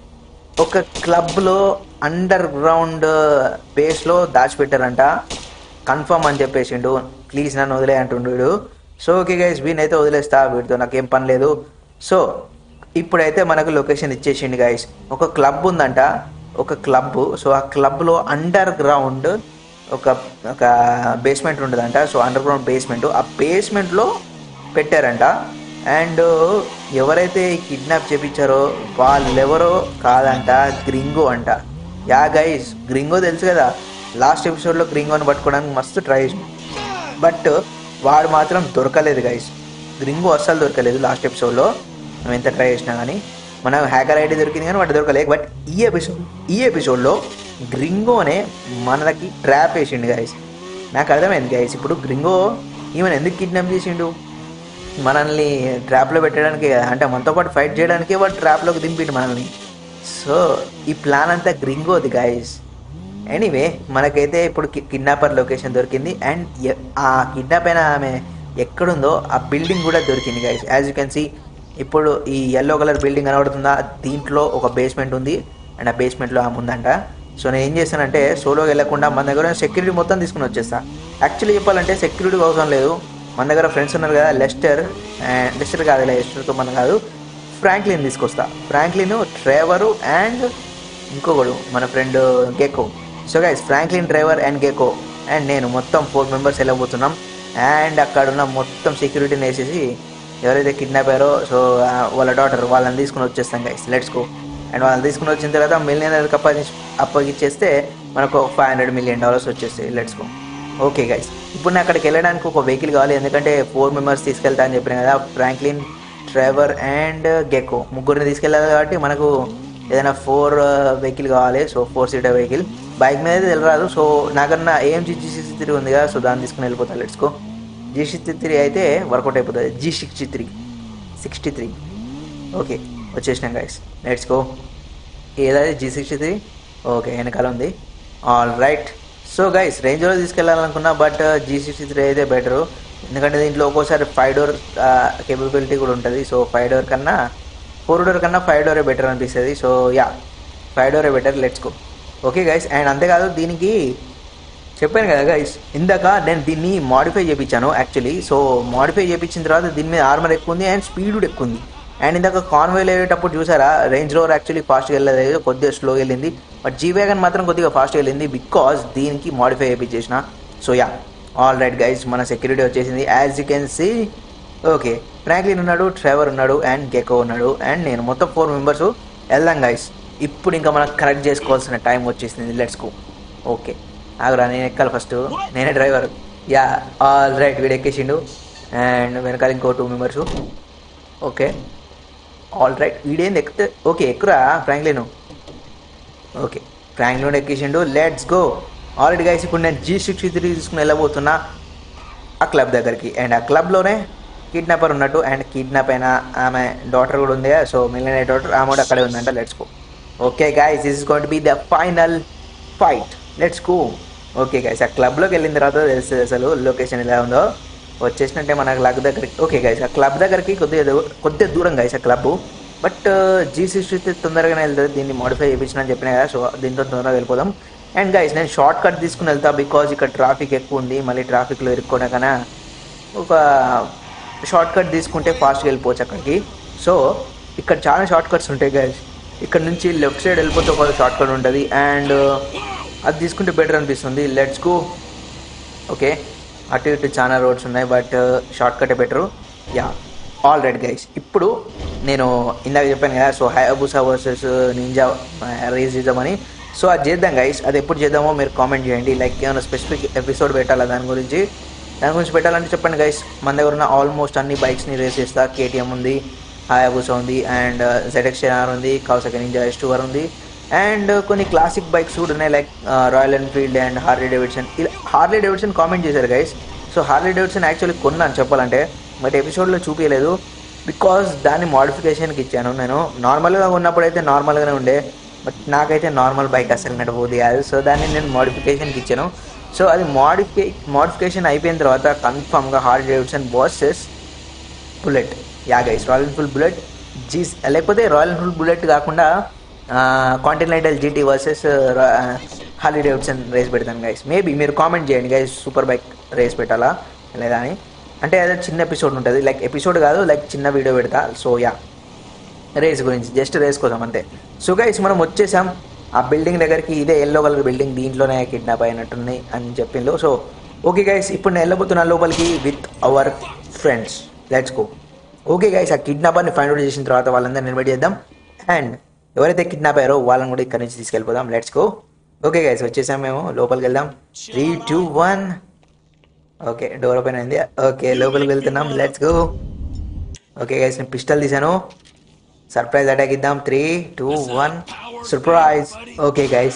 ఒక క్లబ్లో అండర్ గ్రౌండ్ బేస్లో దాచిపెట్టారంట కన్ఫర్మ్ అని చెప్పేసిండు ప్లీజ్ నన్ను వదిలే అంటుండు వీడు సో ఓకే గైస్ వీనైతే వదిలేస్తా వీడితో నాకేం పని లేదు సో ఇప్పుడైతే మనకు లొకేషన్ ఇచ్చేసిండు గైస్ ఒక క్లబ్ ఉందంట ఒక క్లబ్ సో ఆ క్లబ్లో అండర్ గ్రౌండ్ ఒక ఒక బేస్మెంట్ ఉండదంట సో అండర్ గ్రౌండ్ బేస్మెంట్ ఆ బేస్మెంట్లో పెట్టారంట అండ్ ఎవరైతే కిడ్నాప్ చేపించారో వాళ్ళెవరో కాదంట గ్రింగో అంట యా గైస్ గ్రింగో తెలుసు కదా లాస్ట్ ఎపిసోడ్లో గ్రింగోని పట్టుకోవడానికి మస్తు ట్రై చేసిన బట్ వాడు మాత్రం దొరకలేదు గైస్ గ్రింగో అస్సలు దొరకలేదు లాస్ట్ ఎపిసోడ్లో మేము ఎంత ట్రై చేసినా కానీ మన హ్యాకర్ ఐడి దొరికింది కానీ వాడు దొరకలేదు బట్ ఈ ఎపిసోడ్ ఈ ఎపిసోడ్లో గ్రింగోనే మనకి ట్రాప్ వేసిండు గైస్ నాకు అర్థమైంది గైస్ ఇప్పుడు గ్రింగో ఈమెను ఎందుకు కిడ్నాప్ చేసిండు మనల్ని ట్రాప్లో పెట్టడానికి అంటే మనతో పాటు ఫైట్ చేయడానికి వాడు ట్రాప్లోకి దింపిండు మనల్ని సో ఈ ప్లాన్ అంతా గ్రింగోది గైస్ ఎనీవే మనకైతే ఇప్పుడు కిడ్నాపర్ లొకేషన్ దొరికింది అండ్ ఆ కిడ్నాప్ అయిన ఆమె ఎక్కడుందో ఆ బిల్డింగ్ కూడా దొరికింది guys as you can see ఇప్పుడు ఈ ఎల్లో కలర్ బిల్డింగ్ కనబడుతుందా దీంట్లో ఒక బేస్మెంట్ ఉంది అండ్ ఆ బేస్మెంట్లో ఆమె ఉందంట సో నేను ఏం చేస్తానంటే సోలోకి వెళ్ళకుండా మన దగ్గర సెక్యూరిటీ మొత్తం తీసుకుని వచ్చేస్తా యాక్చువల్లీ చెప్పాలంటే సెక్యూరిటీ అవసరం లేదు మన దగ్గర ఫ్రెండ్స్ ఉన్నారు కదా లెస్టర్ అండ్ లెస్టర్ కాదు లెస్టర్తో మన కాదు ఫ్రాంక్లిన్ తీసుకొస్తా ఫ్రాంక్లిన్ ట్రేవరు అండ్ ఇంకొకడు మన friend Gecko so guys Franklin driver and Gecko and నేను మొత్తం ఫోర్ మెంబర్స్ వెళ్ళబోతున్నాం అండ్ అక్కడ ఉన్న మొత్తం సెక్యూరిటీని వేసేసి ఎవరైతే కిడ్నాప్ అయ్యారో సో వాళ్ళ డాటర్ వాళ్ళని తీసుకుని వచ్చేస్తాం గైస్ లెట్స్ గో అండ్ వాళ్ళని తీసుకుని వచ్చిన తర్వాత మిలియనర్కి అప్పగి అప్పగిచ్చేస్తే మనకు ఫైవ్ హండ్రెడ్ మిలియన్ డాలర్స్ వచ్చేస్తాయి లెట్స్ గో ఓకే గైస్ ఇప్పుడు నేను అక్కడికి వెళ్ళడానికి ఒక వెహికల్ కావాలి ఎందుకంటే ఫోర్ మెంబర్స్ తీసుకెళ్తా అని చెప్పిన కదా ఫ్రాంక్లిన్ డ్రైవర్ అండ్ గెకో ముగ్గురిని తీసుకెళ్ళాలి కాబట్టి మనకు ఏదైనా ఫోర్ వెహికల్ కావాలి so four seater vehicle bike మీద అయితే వెళ్ళరాదు సో నాకన్నా ఏఎంజీ జీ సిక్స్టీ త్రీ ఉంది కదా సో దాన్ని తీసుకుని వెళ్ళిపోతాను లెట్స్కో జీ సిక్స్టీ త్రీ అయితే వర్కౌట్ అయిపోతుంది G sixty three sixty three okay వచ్చేసినాం గైస్ లెట్స్ గో ఏదైతే జీ సిక్స్టీ త్రీ ఓకే వెనకాల ఉంది ఆల్ రైట్ సో గైస్ రేంజ్లో తీసుకెళ్ళాలనుకున్నా బట్ జీ సిక్స్టీ త్రీ అయితే బెటరు ఎందుకంటే దీంట్లో ఒక్కోసారి ఫైవ్ డోర్ కేపబిలిటీ కూడా ఉంటుంది సో ఫైవ్ డోర్ కన్నా ఫోర్ డోర్ కన్నా ఫైవ్ డోరే బెటర్ అనిపిస్తుంది సో యా ఫైవ్ డోరే better let's go okay guys and అంతేకాదు దీనికి చెప్పాను కదా గైస్ ఇందాక నేను దీన్ని మాడిఫై చేయించాను యాక్చువల్లీ సో మాడిఫై చేయించిన తర్వాత దీని మీద ఆర్మర్ ఎక్కువ ఉంది అండ్ స్పీడ్ కూడా ఎక్కువ ఉంది అండ్ ఇందాక కాన్వేల్ వెళ్ళేటప్పుడు చూసారా రేంజ్ రోవర్ యాక్చువల్లీ ఫాస్ట్గా వెళ్ళలేదు కొద్దిగా స్లో వెళ్ళింది బట్ జీ వ్యాగన్ మాత్రం కొద్దిగా ఫాస్ట్గా వెళ్ళింది బికాస్ దీనికి మాడిఫై చేయించేసిన so yeah all right guys మన సెక్యూరిటీ వచ్చేసింది as you can see okay Franklin ఉన్నాడు ట్రెవర్ ఉన్నాడు అండ్ గెకో ఉన్నాడు అండ్ నేను మొత్తం ఫోర్ మెంబర్స్ వెళ్దాం గైస్ ఇప్పుడు ఇంకా మనం కరెక్ట్ చేసుకోవాల్సిన టైం వచ్చేసింది లెట్స్ గో ఓకే ఆగురా నేను ఎక్కాలి ఫస్ట్ నేనే డ్రైవర్ యా ఆల్ రైట్ వీడు ఎక్కేసిండు అండ్ వెనకాల ఇంకో two members okay all right వీడేంది ఎక్కితే ఓకే ఎక్కురా ఫ్రాంక్లిన్ ఓకే ఫ్రాంక్లిన్ ఎక్కేసిండు లెట్స్ గో ఆల్రెడీ గైస్ ఇప్పుడు నేను జీ సిక్స్టీ త్రీ తీసుకుని వెళ్ళబోతున్నా ఆ క్లబ్ దగ్గరికి అండ్ ఆ క్లబ్లోనే కిడ్నాపర్ ఉన్నట్టు అండ్ కిడ్నాప్ అయిన ఆమె డాటర్ కూడా ఉంది సో మిలియన్ డాటర్ ఆమె కూడా అక్కడే ఉందంట let's go okay guys this is got be the final fight let's go okay guys ఆ క్లబ్లోకి వెళ్ళిన తర్వాత తెలుస్తుంది అసలు లొకేషన్ ఎలా ఉందో వచ్చేసినట్టే మన క్లబ్ దగ్గరికి ఓకే గైస్ ఆ క్లబ్ దగ్గరికి కొద్దిగా దూ- కొద్దిగా దూరం గైస్ ఆ క్లబ్ బట్ జీ సిక్స్టీ తొందరగానే వెళ్తుంది దీన్ని మోడిఫై చేయించిన అని చెప్పినా కదా సో దీంతో తొందరగా వెళ్ళిపోదాం అండ్ గైస్ నేను షార్ట్ కట్ తీసుకుని వెళ్తా బికాజ్ ఇక్కడ ట్రాఫిక్ ఎక్కువ ఉంది మళ్ళీ ట్రాఫిక్లో ఇరుక్కోవడం కన్నా ఒక షార్ట్ కట్ తీసుకుంటే ఫాస్ట్గా వెళ్ళిపోవచ్చు అక్కడికి సో ఇక్కడ చాలా షార్ట్ కట్స్ ఉంటాయి గైస్ ఇక్కడ నుంచి లెఫ్ట్ సైడ్ వెళ్ళిపోతే ఒక షార్ట్ కట్ ఉంటుంది అండ్ అది తీసుకుంటే బెటర్ అనిపిస్తుంది లెట్స్ గో ఓకే అటు ఇటు చాలా రోడ్స్ ఉన్నాయి but short cut better yeah all right guys ఇప్పుడు నేను ఇందాక చెప్పాను కదా so Hayabusa versus Ninja race చేద్దామని సో అది చేద్దాం గైస్ అది ఎప్పుడు చేద్దామో మీరు కామెంట్ చేయండి లైక్ ఏమైనా స్పెసిఫిక్ ఎపిసోడ్ పెట్టాలా దాని గురించి దాని గురించి పెట్టాలంటే చెప్పండి గైస్ మన దగ్గర ఉన్న ఆల్మోస్ట్ అన్ని బైక్స్ని రేస్ చేస్తా కేటీఎం ఉంది హయాబుసా ఉంది అండ్ జెడెక్స్ఆర్ ఉంది కౌసకి నింజా ఎస్ టూవర్ ఉంది అండ్ కొన్ని క్లాసిక్ బైక్స్ కూడా ఉన్నాయి like Royal Enfield and Harley Davidson ఇలా హార్లీ డేవిడ్సన్ కామెంట్ చేశారు guys so Harley Davidson actually కొన్నాను చెప్పాలంటే బట్ ఎపిసోడ్లో చూపించలేదు బికాస్ దాన్ని మోడిఫికేషన్కి ఇచ్చాను నేను నార్మల్గా ఉన్నప్పుడు అయితే నార్మల్గానే ఉండే బట్ నాకైతే నార్మల్ బైక్ అసలు నడబోది కాదు సో దాన్ని నేను మోడిఫికేషన్కి ఇచ్చాను సో అది మోడిఫికే మోడిఫికేషన్ అయిపోయిన తర్వాత కన్ఫామ్గా Harley Davidson versus Bullet yeah guys Royal Enfield Bullet జీస్ లేకపోతే రాయల్ ఎన్ఫీల్డ్ బుల్లెట్ కాకుండా Continental GT versus Harley Davidson race పెడతాను గైస్ మేబీ మీరు కామెంట్ చేయండి గైస్ సూపర్ బైక్ రేస్ పెట్టాలా లేదా అని అంటే అదే చిన్న ఎపిసోడ్ ఉంటుంది లైక్ ఎపిసోడ్ కాదు లైక్ చిన్న వీడియో పెడతా సో యా రేస్ గురించి జస్ట్ రేస్ కోసం అంతే సో గైస్ మనం వచ్చేసాం ఆ బిల్డింగ్ దగ్గరికి ఇదే ఎల్లో కలర్ బిల్డింగ్ దీంట్లోనే కిడ్నాప్ అయినట్టుంది అని చెప్పిండు సో ఓకే గైస్ ఇప్పుడు నేను వెళ్ళబోతున్నా లోపలికి with our friends let's go okay guys ఆ కిడ్నాపర్ని ఫైండ్ అవుట్ చేసిన తర్వాత వాళ్ళందరిని ఇన్వైట్ చేద్దాం అండ్ ఎవరైతే కిడ్నాప్ అయ్యారో వాళ్ళని కూడా ఇక్కడ నుంచి తీసుకెళ్ళిపోదాం లెట్స్ గో ఓకే గైస్ వచ్చేసాం మేము లోపలికి వెళ్దాం three two one okay door open అయింది ఓకే లోపలికి వెళ్తున్నాం లెట్స్ గో ఓకే గైస్ నేను పిస్టల్ తీసాను సర్ప్రైజ్ అటాక్ ఇద్దాం three two one surprise okay guys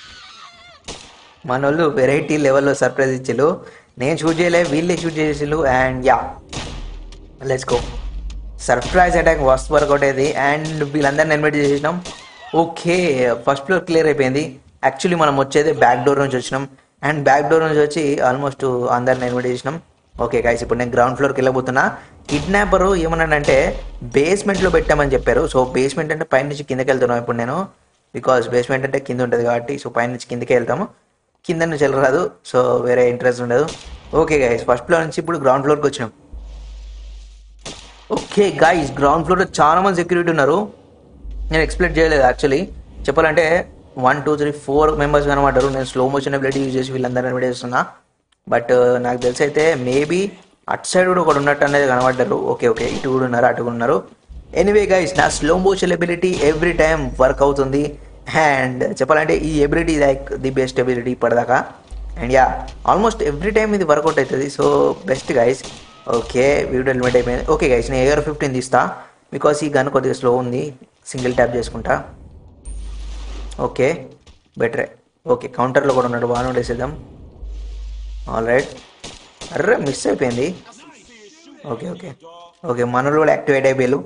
మన వాళ్ళు వెరైటీ లెవెల్లో సర్ప్రైజ్ ఇచ్చిళ్ళు నేను షూట్ చేయలే వీళ్ళే షూట్ చేసిళ్ళు and yeah let's go surprise attack వస్తు వర్కౌట్ అయ్యేది అండ్ వీళ్ళందరిని ఇన్వైట్ చేసేసినాం ఓకే ఫస్ట్ ఫ్లోర్ క్లియర్ అయిపోయింది యాక్చువల్లీ మనం వచ్చేది బ్యాక్ డోర్ నుంచి వచ్చినాం అండ్ బ్యాక్ డోర్ నుంచి వచ్చి ఆల్మోస్ట్ అందరిని ఇన్వైట్ చేసినాం ఓకే గైస్ ఇప్పుడు నేను గ్రౌండ్ ఫ్లోర్కి వెళ్ళబోతున్నా కిడ్నాపర్ ఏమన్నాడంటే బేస్మెంట్లో పెట్టామని చెప్పారు సో బేస్మెంట్ అంటే పైన నుంచి కిందకి వెళ్తున్నాం ఇప్పుడు నేను బికాస్ బేస్మెంట్ అంటే కింద ఉంటుంది కాబట్టి సో పైన నుంచి కిందకి వెళ్తాము కింద నుంచి వెళ్ళరాదు సో వేరే ఇంట్రెస్ట్ ఉండదు ఓకే గైస్ ఫస్ట్ ఫ్లోర్ నుంచి ఇప్పుడు గ్రౌండ్ ఫ్లోర్కి వచ్చినాం ఓకే గాయస్ గ్రౌండ్ ఫ్లోర్లో చాలా మంది సెక్యూరిటీ ఉన్నారు నేను ఎక్స్ప్లెయిన్ చేయలేదు యాక్చువల్లీ చెప్పాలంటే one two three four members కనబడ్డారు నేను స్లో మోషన్ ఎబిలిటీ యూజ్ చేసి వీళ్ళందరినీ ఇన్వైట్ చేస్తున్నా బట్ నాకు తెలిసి అయితే మేబీ అటు సైడ్ కూడా ఒకటి ఉన్నట్టు అనేది కనబడ్డారు ఓకే ఓకే ఇటు కూడా ఉన్నారు అటు కూడా ఉన్నారు ఎనీవే గైస్ నా slow motion ability every time work అవుతుంది అండ్ చెప్పాలంటే ఈ ability like the best ability ఇప్పటిదాకా and yeah almost every time ఇది వర్కౌట్ అవుతుంది so best guys okay video helmet అయిపోయింది ఓకే గైస్ నేను ఏఆర్ ఫిఫ్టీన్ తీస్తా బికాస్ ఈ గన్ కొద్దిగా స్లో ఉంది సింగిల్ ట్యాప్ చేసుకుంటా ఓకే బెటరే ఓకే కౌంటర్లో కూడా ఉన్నాడు బాగా ఉండేసేద్దాం ఆల్ రైట్ అర్రే మిస్ అయిపోయింది ఓకే ఓకే ఓకే మనలో కూడా యాక్టివేట్ అయిపోయారు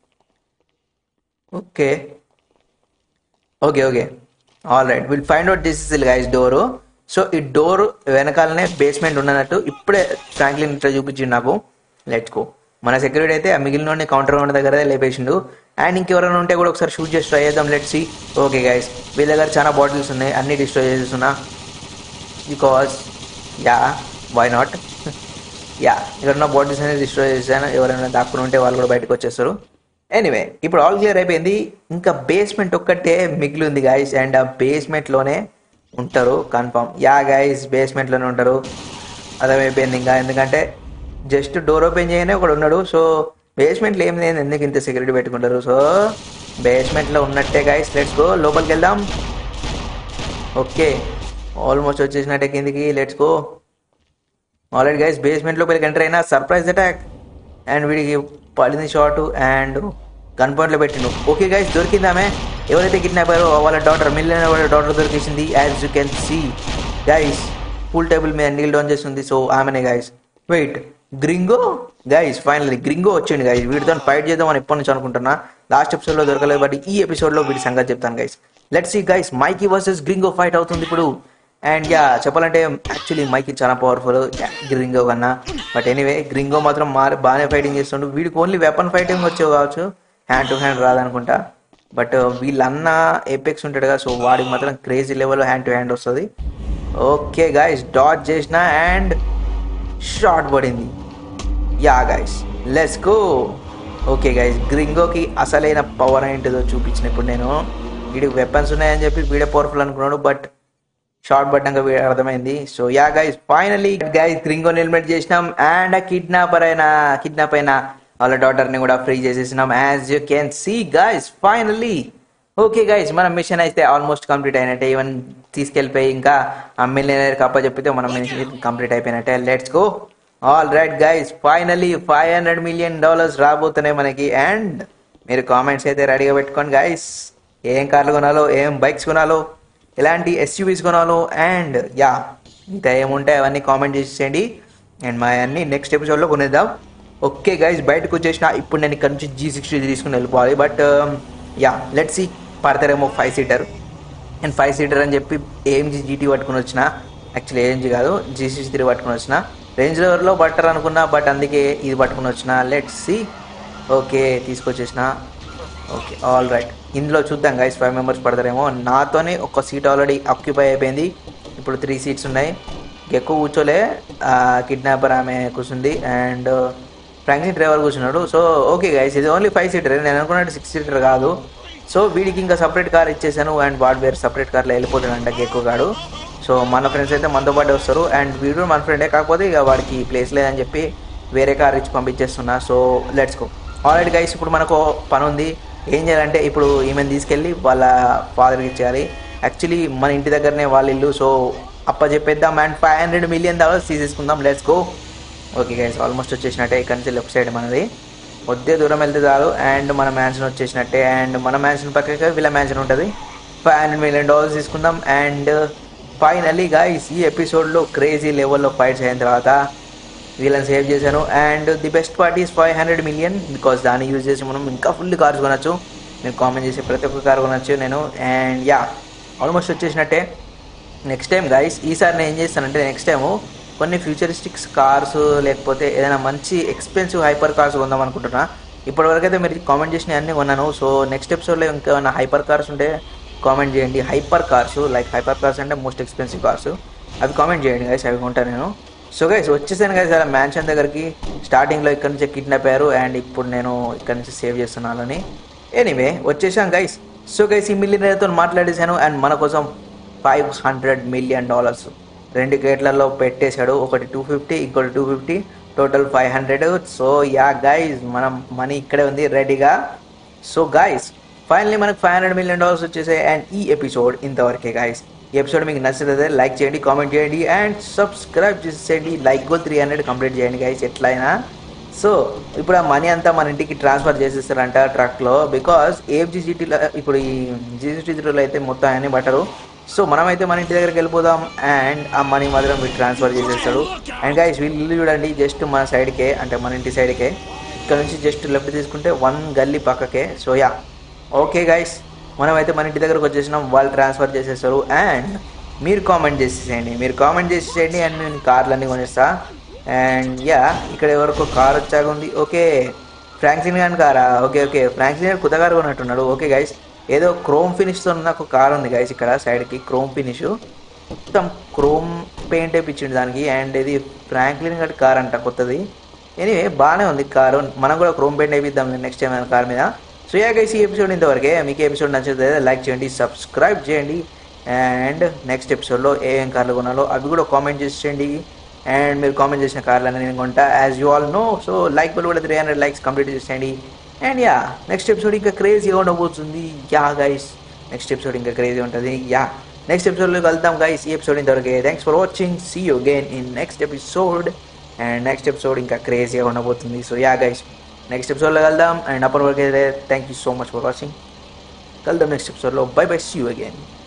okay okay okay all right will find out this is guys door so ఈ డోర్ వెనకాలనే బేస్మెంట్ ఉన్నట్టు ఇప్పుడే ఫ్రాంక్లిన్ ఇట్లా చూపించిండు నాకు లెట్స్ గో మన సెక్యూరిటీ అయితే ఆ మిగిలిన కౌంటర్ ఉన్న దగ్గర లేపేసిండు అండ్ ఇంకెవరైనా ఉంటే కూడా ఒకసారి షూట్ చేసి ట్రై చేద్దాం లెట్స్ సి ఓకే గైస్ వీళ్ళ దగ్గర చాలా బాటిల్స్ ఉన్నాయి అన్ని డిస్ట్రాయ్ చేస్తున్నా because yeah why not yeah ఇక్కడ ఉన్న బాటిల్స్ అనేది డిస్ట్రాయ్ చేశాను ఎవరైనా దాక్కుని ఉంటే వాళ్ళు కూడా బయటకు వచ్చేస్తారు ఎనీవే ఇప్పుడు ఆల్ క్లియర్ అయిపోయింది ఇంకా బేస్మెంట్ ఒక్కటే మిగిలి ఉంది గాయస్ అండ్ ఆ బేస్మెంట్లోనే ఉంటారు కన్ఫామ్ యా గైస్ బేస్మెంట్లోనే ఉంటారు అర్థమైపోయింది ఇంకా ఎందుకంటే జస్ట్ డోర్ ఓపెన్ చేయగానే ఒకడు ఉన్నాడు సో బేస్మెంట్లో ఏం లేదు ఎందుకు ఇంత సెక్యూరిటీ పెట్టుకుంటారు సో బేస్మెంట్లో ఉన్నట్టే గైస్ లెట్స్ గో లోపలికి వెళ్దాం ఓకే ఆల్మోస్ట్ వచ్చేసినట్టే కిందికి let's go already guys basement లోపలికి ఎంటర్ అయినా సర్ప్రైజ్ అటాక్ అండ్ వీడికి పడింది షాట్ అండ్ గన్ పాయింట్లో పెట్టిండు ఓకే గైస్ దొరికిందామే ఎవరైతే కిడ్నాపారో వాళ్ళ డాటర్ మిలియన్ వాళ్ళ డాటర్ దొరికేసింది as you can see guys pool table మీద నీల్ డౌన్ చేస్తుంది సో ఆమెనే guys wait Gringo guys finally Gringo వచ్చింది గైస్ వీడితో ఫైట్ చేద్దాం అని ఎప్పటి నుంచి అనుకుంటున్నా లాస్ట్ ఎపిసోడ్లో దొరకలేదు బట్ ఈ ఎపిసోడ్లో వీడి సంగతి చెప్తాను guys let's see guys Mikey versus Gringo fight అవుతుంది ఇప్పుడు అండ్ యా చెప్పాలంటే యాక్చువల్లీ మైకి చాలా పవర్ఫుల్ గ్రింగో కన్నా బట్ ఎనీవే గ్రింగో మాత్రం మారి బాగానే ఫైటింగ్ చేస్తుండు వీడికి ఓన్లీ వెపన్ ఫైటింగ్ వచ్చేవి కావచ్చు హ్యాండ్ టు హ్యాండ్ రాదనుకుంటా బట్ వీళ్ళన్న ఎపెక్స్ ఉంటాడు కదా సో వాడికి మాత్రం క్రేజీ లెవెల్లో హ్యాండ్ టు హ్యాండ్ వస్తుంది ఓకే గాయస్ డాట్ చేసిన అండ్ షార్ట్ పడింది yeah guys let's go okay guys గ్రింగోకి అసలైన పవర్ ఏంటిదో చూపించిన ఇప్పుడు నేను వీడికి వెపన్స్ ఉన్నాయని చెప్పి వీడే పవర్ఫుల్ అనుకున్నాడు బట్ షార్ట్ పడ్డాక వీడు అర్థమైంది so yeah guys finally guys Gringo eliminate చేసినాం అండ్ కిడ్నాపర్ అయిన కిడ్నాప్ అయిన వాళ్ళ డాటర్ ని కూడా ఫ్రీ చేసేసినాం as you can see guys finally okay guys మన మిషన్ అయితే ఆల్మోస్ట్ కంప్లీట్ అయినట్టే ఈవెన్ తీసుకెళ్ళిపోయి ఇంకా ఆ మిలియనర్ కప్ప చెప్పితే మన మిషన్ కంప్లీట్ అయిపోయినట్టే let's go all right guys finally five hundred million dollars రాబోతున్నాయి మనకి అండ్ మీరు కామెంట్స్ అయితే రెడీగా పెట్టుకోండి గైస్ ఏం కార్లు కొనాలో ఏం బైక్స్ కొనాలో ఎలాంటి ఎస్యూవీస్ కొనాలో అండ్ యా ఇంకా ఏముంటాయి అవన్నీ కామెంట్ చేసేయండి అండ్ మా అన్ని నెక్స్ట్ ఎపిసోడ్లో కొనేద్దాం ఓకే గైస్ బయటకు వచ్చేసిన ఇప్పుడు నేను ఇక్కడ నుంచి జీ సిక్స్టీ తీసుకుని వెళ్ళిపోవాలి బట్ యా లెట్స్ సీ పడతారేమో five seater and five seater అని చెప్పి ఏఎంజీ జీటీ పట్టుకుని వచ్చిన యాక్చువల్లీ ఏఎంజీ కాదు జీ సిక్స్ త్రీ పట్టుకుని వచ్చిన రేంజ్ లెవర్లో బట్టర్ అనుకున్నా బట్ అందుకే ఇది పట్టుకుని వచ్చిన లెట్స్ సి ఓకే తీసుకొచ్చేసిన ఓకే ఆల్ రైట్ ఇందులో చూద్దాం గైస్ ఫైవ్ మెంబర్స్ పడతారేమో నాతోనే ఒక సీట్ ఆల్రెడీ ఆక్యుపై అయిపోయింది ఇప్పుడు త్రీ సీట్స్ ఉన్నాయి ఎక్కువ కూర్చోలే కిడ్నాపర్ ఆమె కూర్చుంది అండ్ ఫ్రాంక్లిన్ డ్రైవర్ కూర్చున్నాడు సో ఓకే గైస్ ఇది ఓన్లీ ఫైవ్ సీటర్ నేను అనుకున్నట్టు సిక్స్ సీటర్ కాదు సో వీడికి ఇంకా సపరేట్ కార్ ఇచ్చేసాను అండ్ వాడు వేరే సపరేట్ కార్లో వెళ్ళిపోతాడంట ఎక్కువ కాడు సో మన ఫ్రెండ్స్ అయితే మనతో పాటు వస్తారు అండ్ వీడు మన ఫ్రెండే కాకపోతే ఇక వాడికి ప్లేస్ లేదని చెప్పి వేరే కార్ ఇచ్చి పంపించేస్తున్నా so let's go already guys ఇప్పుడు మనకు పని ఉంది ఏం చేయాలంటే ఇప్పుడు ఈమెను తీసుకెళ్ళి వాళ్ళ ఫాదర్కి ఇచ్చేయాలి యాక్చువల్లీ మన ఇంటి దగ్గరనే వాళ్ళ ఇల్లు సో అప్ప చెప్పేద్దాం and five hundred million dollars తీసేసుకుందాం let's go okay guys almost వచ్చేసినట్టే ఇక్కడ నుంచి లెఫ్ట్ సైడ్ మనది కొద్దిగా దూరం వెళ్తే చాలు అండ్ మన మ్యాన్షన్ వచ్చేసినట్టే అండ్ మన మ్యాన్షన్ పక్కకి వీళ్ళ మ్యాన్షన్ ఉంటుంది ఫైవ్ హండ్రెడ్ మిలియన్ డాలర్స్ తీసుకుందాం అండ్ ఫైనలీ గాయస్ ఈ ఎపిసోడ్లో క్రేజీ లెవెల్లో ఫైట్స్ అయిన తర్వాత వీళ్ళని సేవ్ చేశాను and the best part is five hundred million because దాన్ని యూజ్ చేసి మనం ఇంకా ఫుల్ కార్స్ కొనొచ్చు మీరు కామెంట్ చేసే ప్రతి ఒక్క కార్ కొనొచ్చు నేను అండ్ యా ఆల్మోస్ట్ వచ్చేసినట్టే నెక్స్ట్ టైం గైస్ ఈసారి నేను ఏం చేస్తానంటే నెక్స్ట్ టైము కొన్ని ఫ్యూచరిస్టిక్స్ కార్స్ లేకపోతే ఏదైనా మంచి ఎక్స్పెన్సివ్ హైపర్ కార్స్ కొందాం అనుకుంటున్నా ఇప్పటివరకు అయితే మీరు కామెంట్ చేసిన అన్నీ కొన్నాను సో నెక్స్ట్ ఎపిసోడ్లో ఇంకా ఏమైనా హైపర్ కార్స్ ఉంటే కామెంట్ చేయండి hyper cars like hyper cars అంటే మోస్ట్ ఎక్స్పెన్సివ్ కార్స్ అవి కామెంట్ చేయండి గైస్ అవి కొంటాను నేను సో గైస్ వచ్చేసాను గైస్ అలా మ్యాన్షన్ దగ్గరికి స్టార్టింగ్లో ఇక్కడ నుంచి కిడ్నాప్ అయ్యారు అండ్ ఇప్పుడు నేను ఇక్కడ నుంచి సేవ్ చేస్తున్నానని ఎనీవే వచ్చేసాం గైస్ సో గైస్ ఈ మిలియనర్తో మాట్లాడేశాను అండ్ మన కోసం ఫైవ్ హండ్రెడ్ మిలియన్ డాలర్స్ రెండు గేట్లలో పెట్టేశాడు ఒకటి టూ ఫిఫ్టీ ఇంకోటి two fifty total five hundred so yeah guys మనం మనీ ఇక్కడే ఉంది రెడీగా సో గైస్ ఫైనలీ మనకు ఫైవ్ హండ్రెడ్ మిలియన్ డాలర్స్ వచ్చేసాయి అండ్ ఈ ఎపిసోడ్ ఇంతవరకే గైస్ ఈ ఎపిసోడ్ మీకు నచ్చితే లైక్ చేయండి కామెంట్ చేయండి అండ్ సబ్స్క్రైబ్ చేసేయండి like go three hundred complete చేయండి గైస్ ఎట్లయినా సో ఇప్పుడు ఆ మనీ అంతా మన ఇంటికి ట్రాన్స్ఫర్ చేసేస్తారంట ట్రక్లో బికాస్ ఏఎఫ్జీ సిటీలో ఇప్పుడు ఈ జీసీటీలో అయితే మొత్తం అన్ని బట్టరు సో మనమైతే మన ఇంటి దగ్గరికి వెళ్ళిపోదాం అండ్ ఆ మనీ మాత్రం వీళ్ళు ట్రాన్స్ఫర్ చేసేస్తాడు అండ్ గైస్ వీళ్ళు ఇల్లు చూడండి జస్ట్ మన సైడ్కే అంటే మన ఇంటి సైడ్కే ఇక్కడ నుంచి జస్ట్ లెఫ్ట్ తీసుకుంటే వన్ గల్లీ పక్కకే సో యా ఓకే గైస్ మనమైతే మన ఇంటి దగ్గరకు వచ్చేసినాం వాళ్ళు ట్రాన్స్ఫర్ చేసేస్తారు అండ్ మీరు కామెంట్ చేసేసేయండి మీరు కామెంట్ చేసేసేయండి అండ్ నేను కార్లన్నీ కొనేస్తా అండ్ యా ఇక్కడ ఎవరికో కార్ వచ్చాక ఉంది ఓకే ఫ్రాంక్లిన్ గాని కారా ఓకే ఓకే ఫ్రాంక్లిన్ గారు కొత్త కారు కొన్నట్టున్నాడు ఓకే గైస్ ఏదో క్రోమ్ ఫినిష్తో ఉన్న ఒక కార్ ఉంది గైస్ ఇక్కడ సైడ్కి క్రోమ్ ఫినిష్ మొత్తం క్రోమ్ పెయింట్ వేయించిండు దానికి అండ్ ఇది ఫ్రాంక్లిన్ గడ్ కార్ అంట కొత్తది ఎనీవే బాగానే ఉంది కారు మనం కూడా క్రోమ్ పెయింట్ వేయిద్దాం నెక్స్ట్ టైం కార్ మీద సో యా గైస్ ఈ ఎపిసోడ్ ఇంతవరకే మీకు ఎపిసోడ్ నచ్చితే లైక్ చేయండి సబ్స్క్రైబ్ చేయండి అండ్ నెక్స్ట్ ఎపిసోడ్లో ఏం కార్లు కొనాలో అవి కూడా కామెంట్ చేసేయండి అండ్ మీరు కామెంట్ చేసిన కార్లని నేను కొంటా as you all know so like బల్ కూడా త్రీ హండ్రెడ్ లైక్స్ కంప్లీట్ చేసేయండి అండ్ యా నెక్స్ట్ ఎపిసోడ్ ఇంకా క్రేజీగా ఉండబోతుంది యా గైస్ నెక్స్ట్ ఎపిసోడ్ ఇంకా క్రేజీ ఉంటుంది యా నెక్స్ట్ ఎపిసోడ్లో కలుద్దాం గైస్ ఈ ఎపిసోడ్ ఇంతవరకే thanks for watching see you again in next episode and next episode ఇంకా క్రేజీగా ఉండబోతుంది సో యా గైస్ నెక్స్ట్ ఎపిసోడ్లో కలుద్దాం అండ్ అప్పటి వరకు అయితే thank you so much for watching కలుద్దాం నెక్స్ట్ ఎపిసోడ్లో bye bye see you again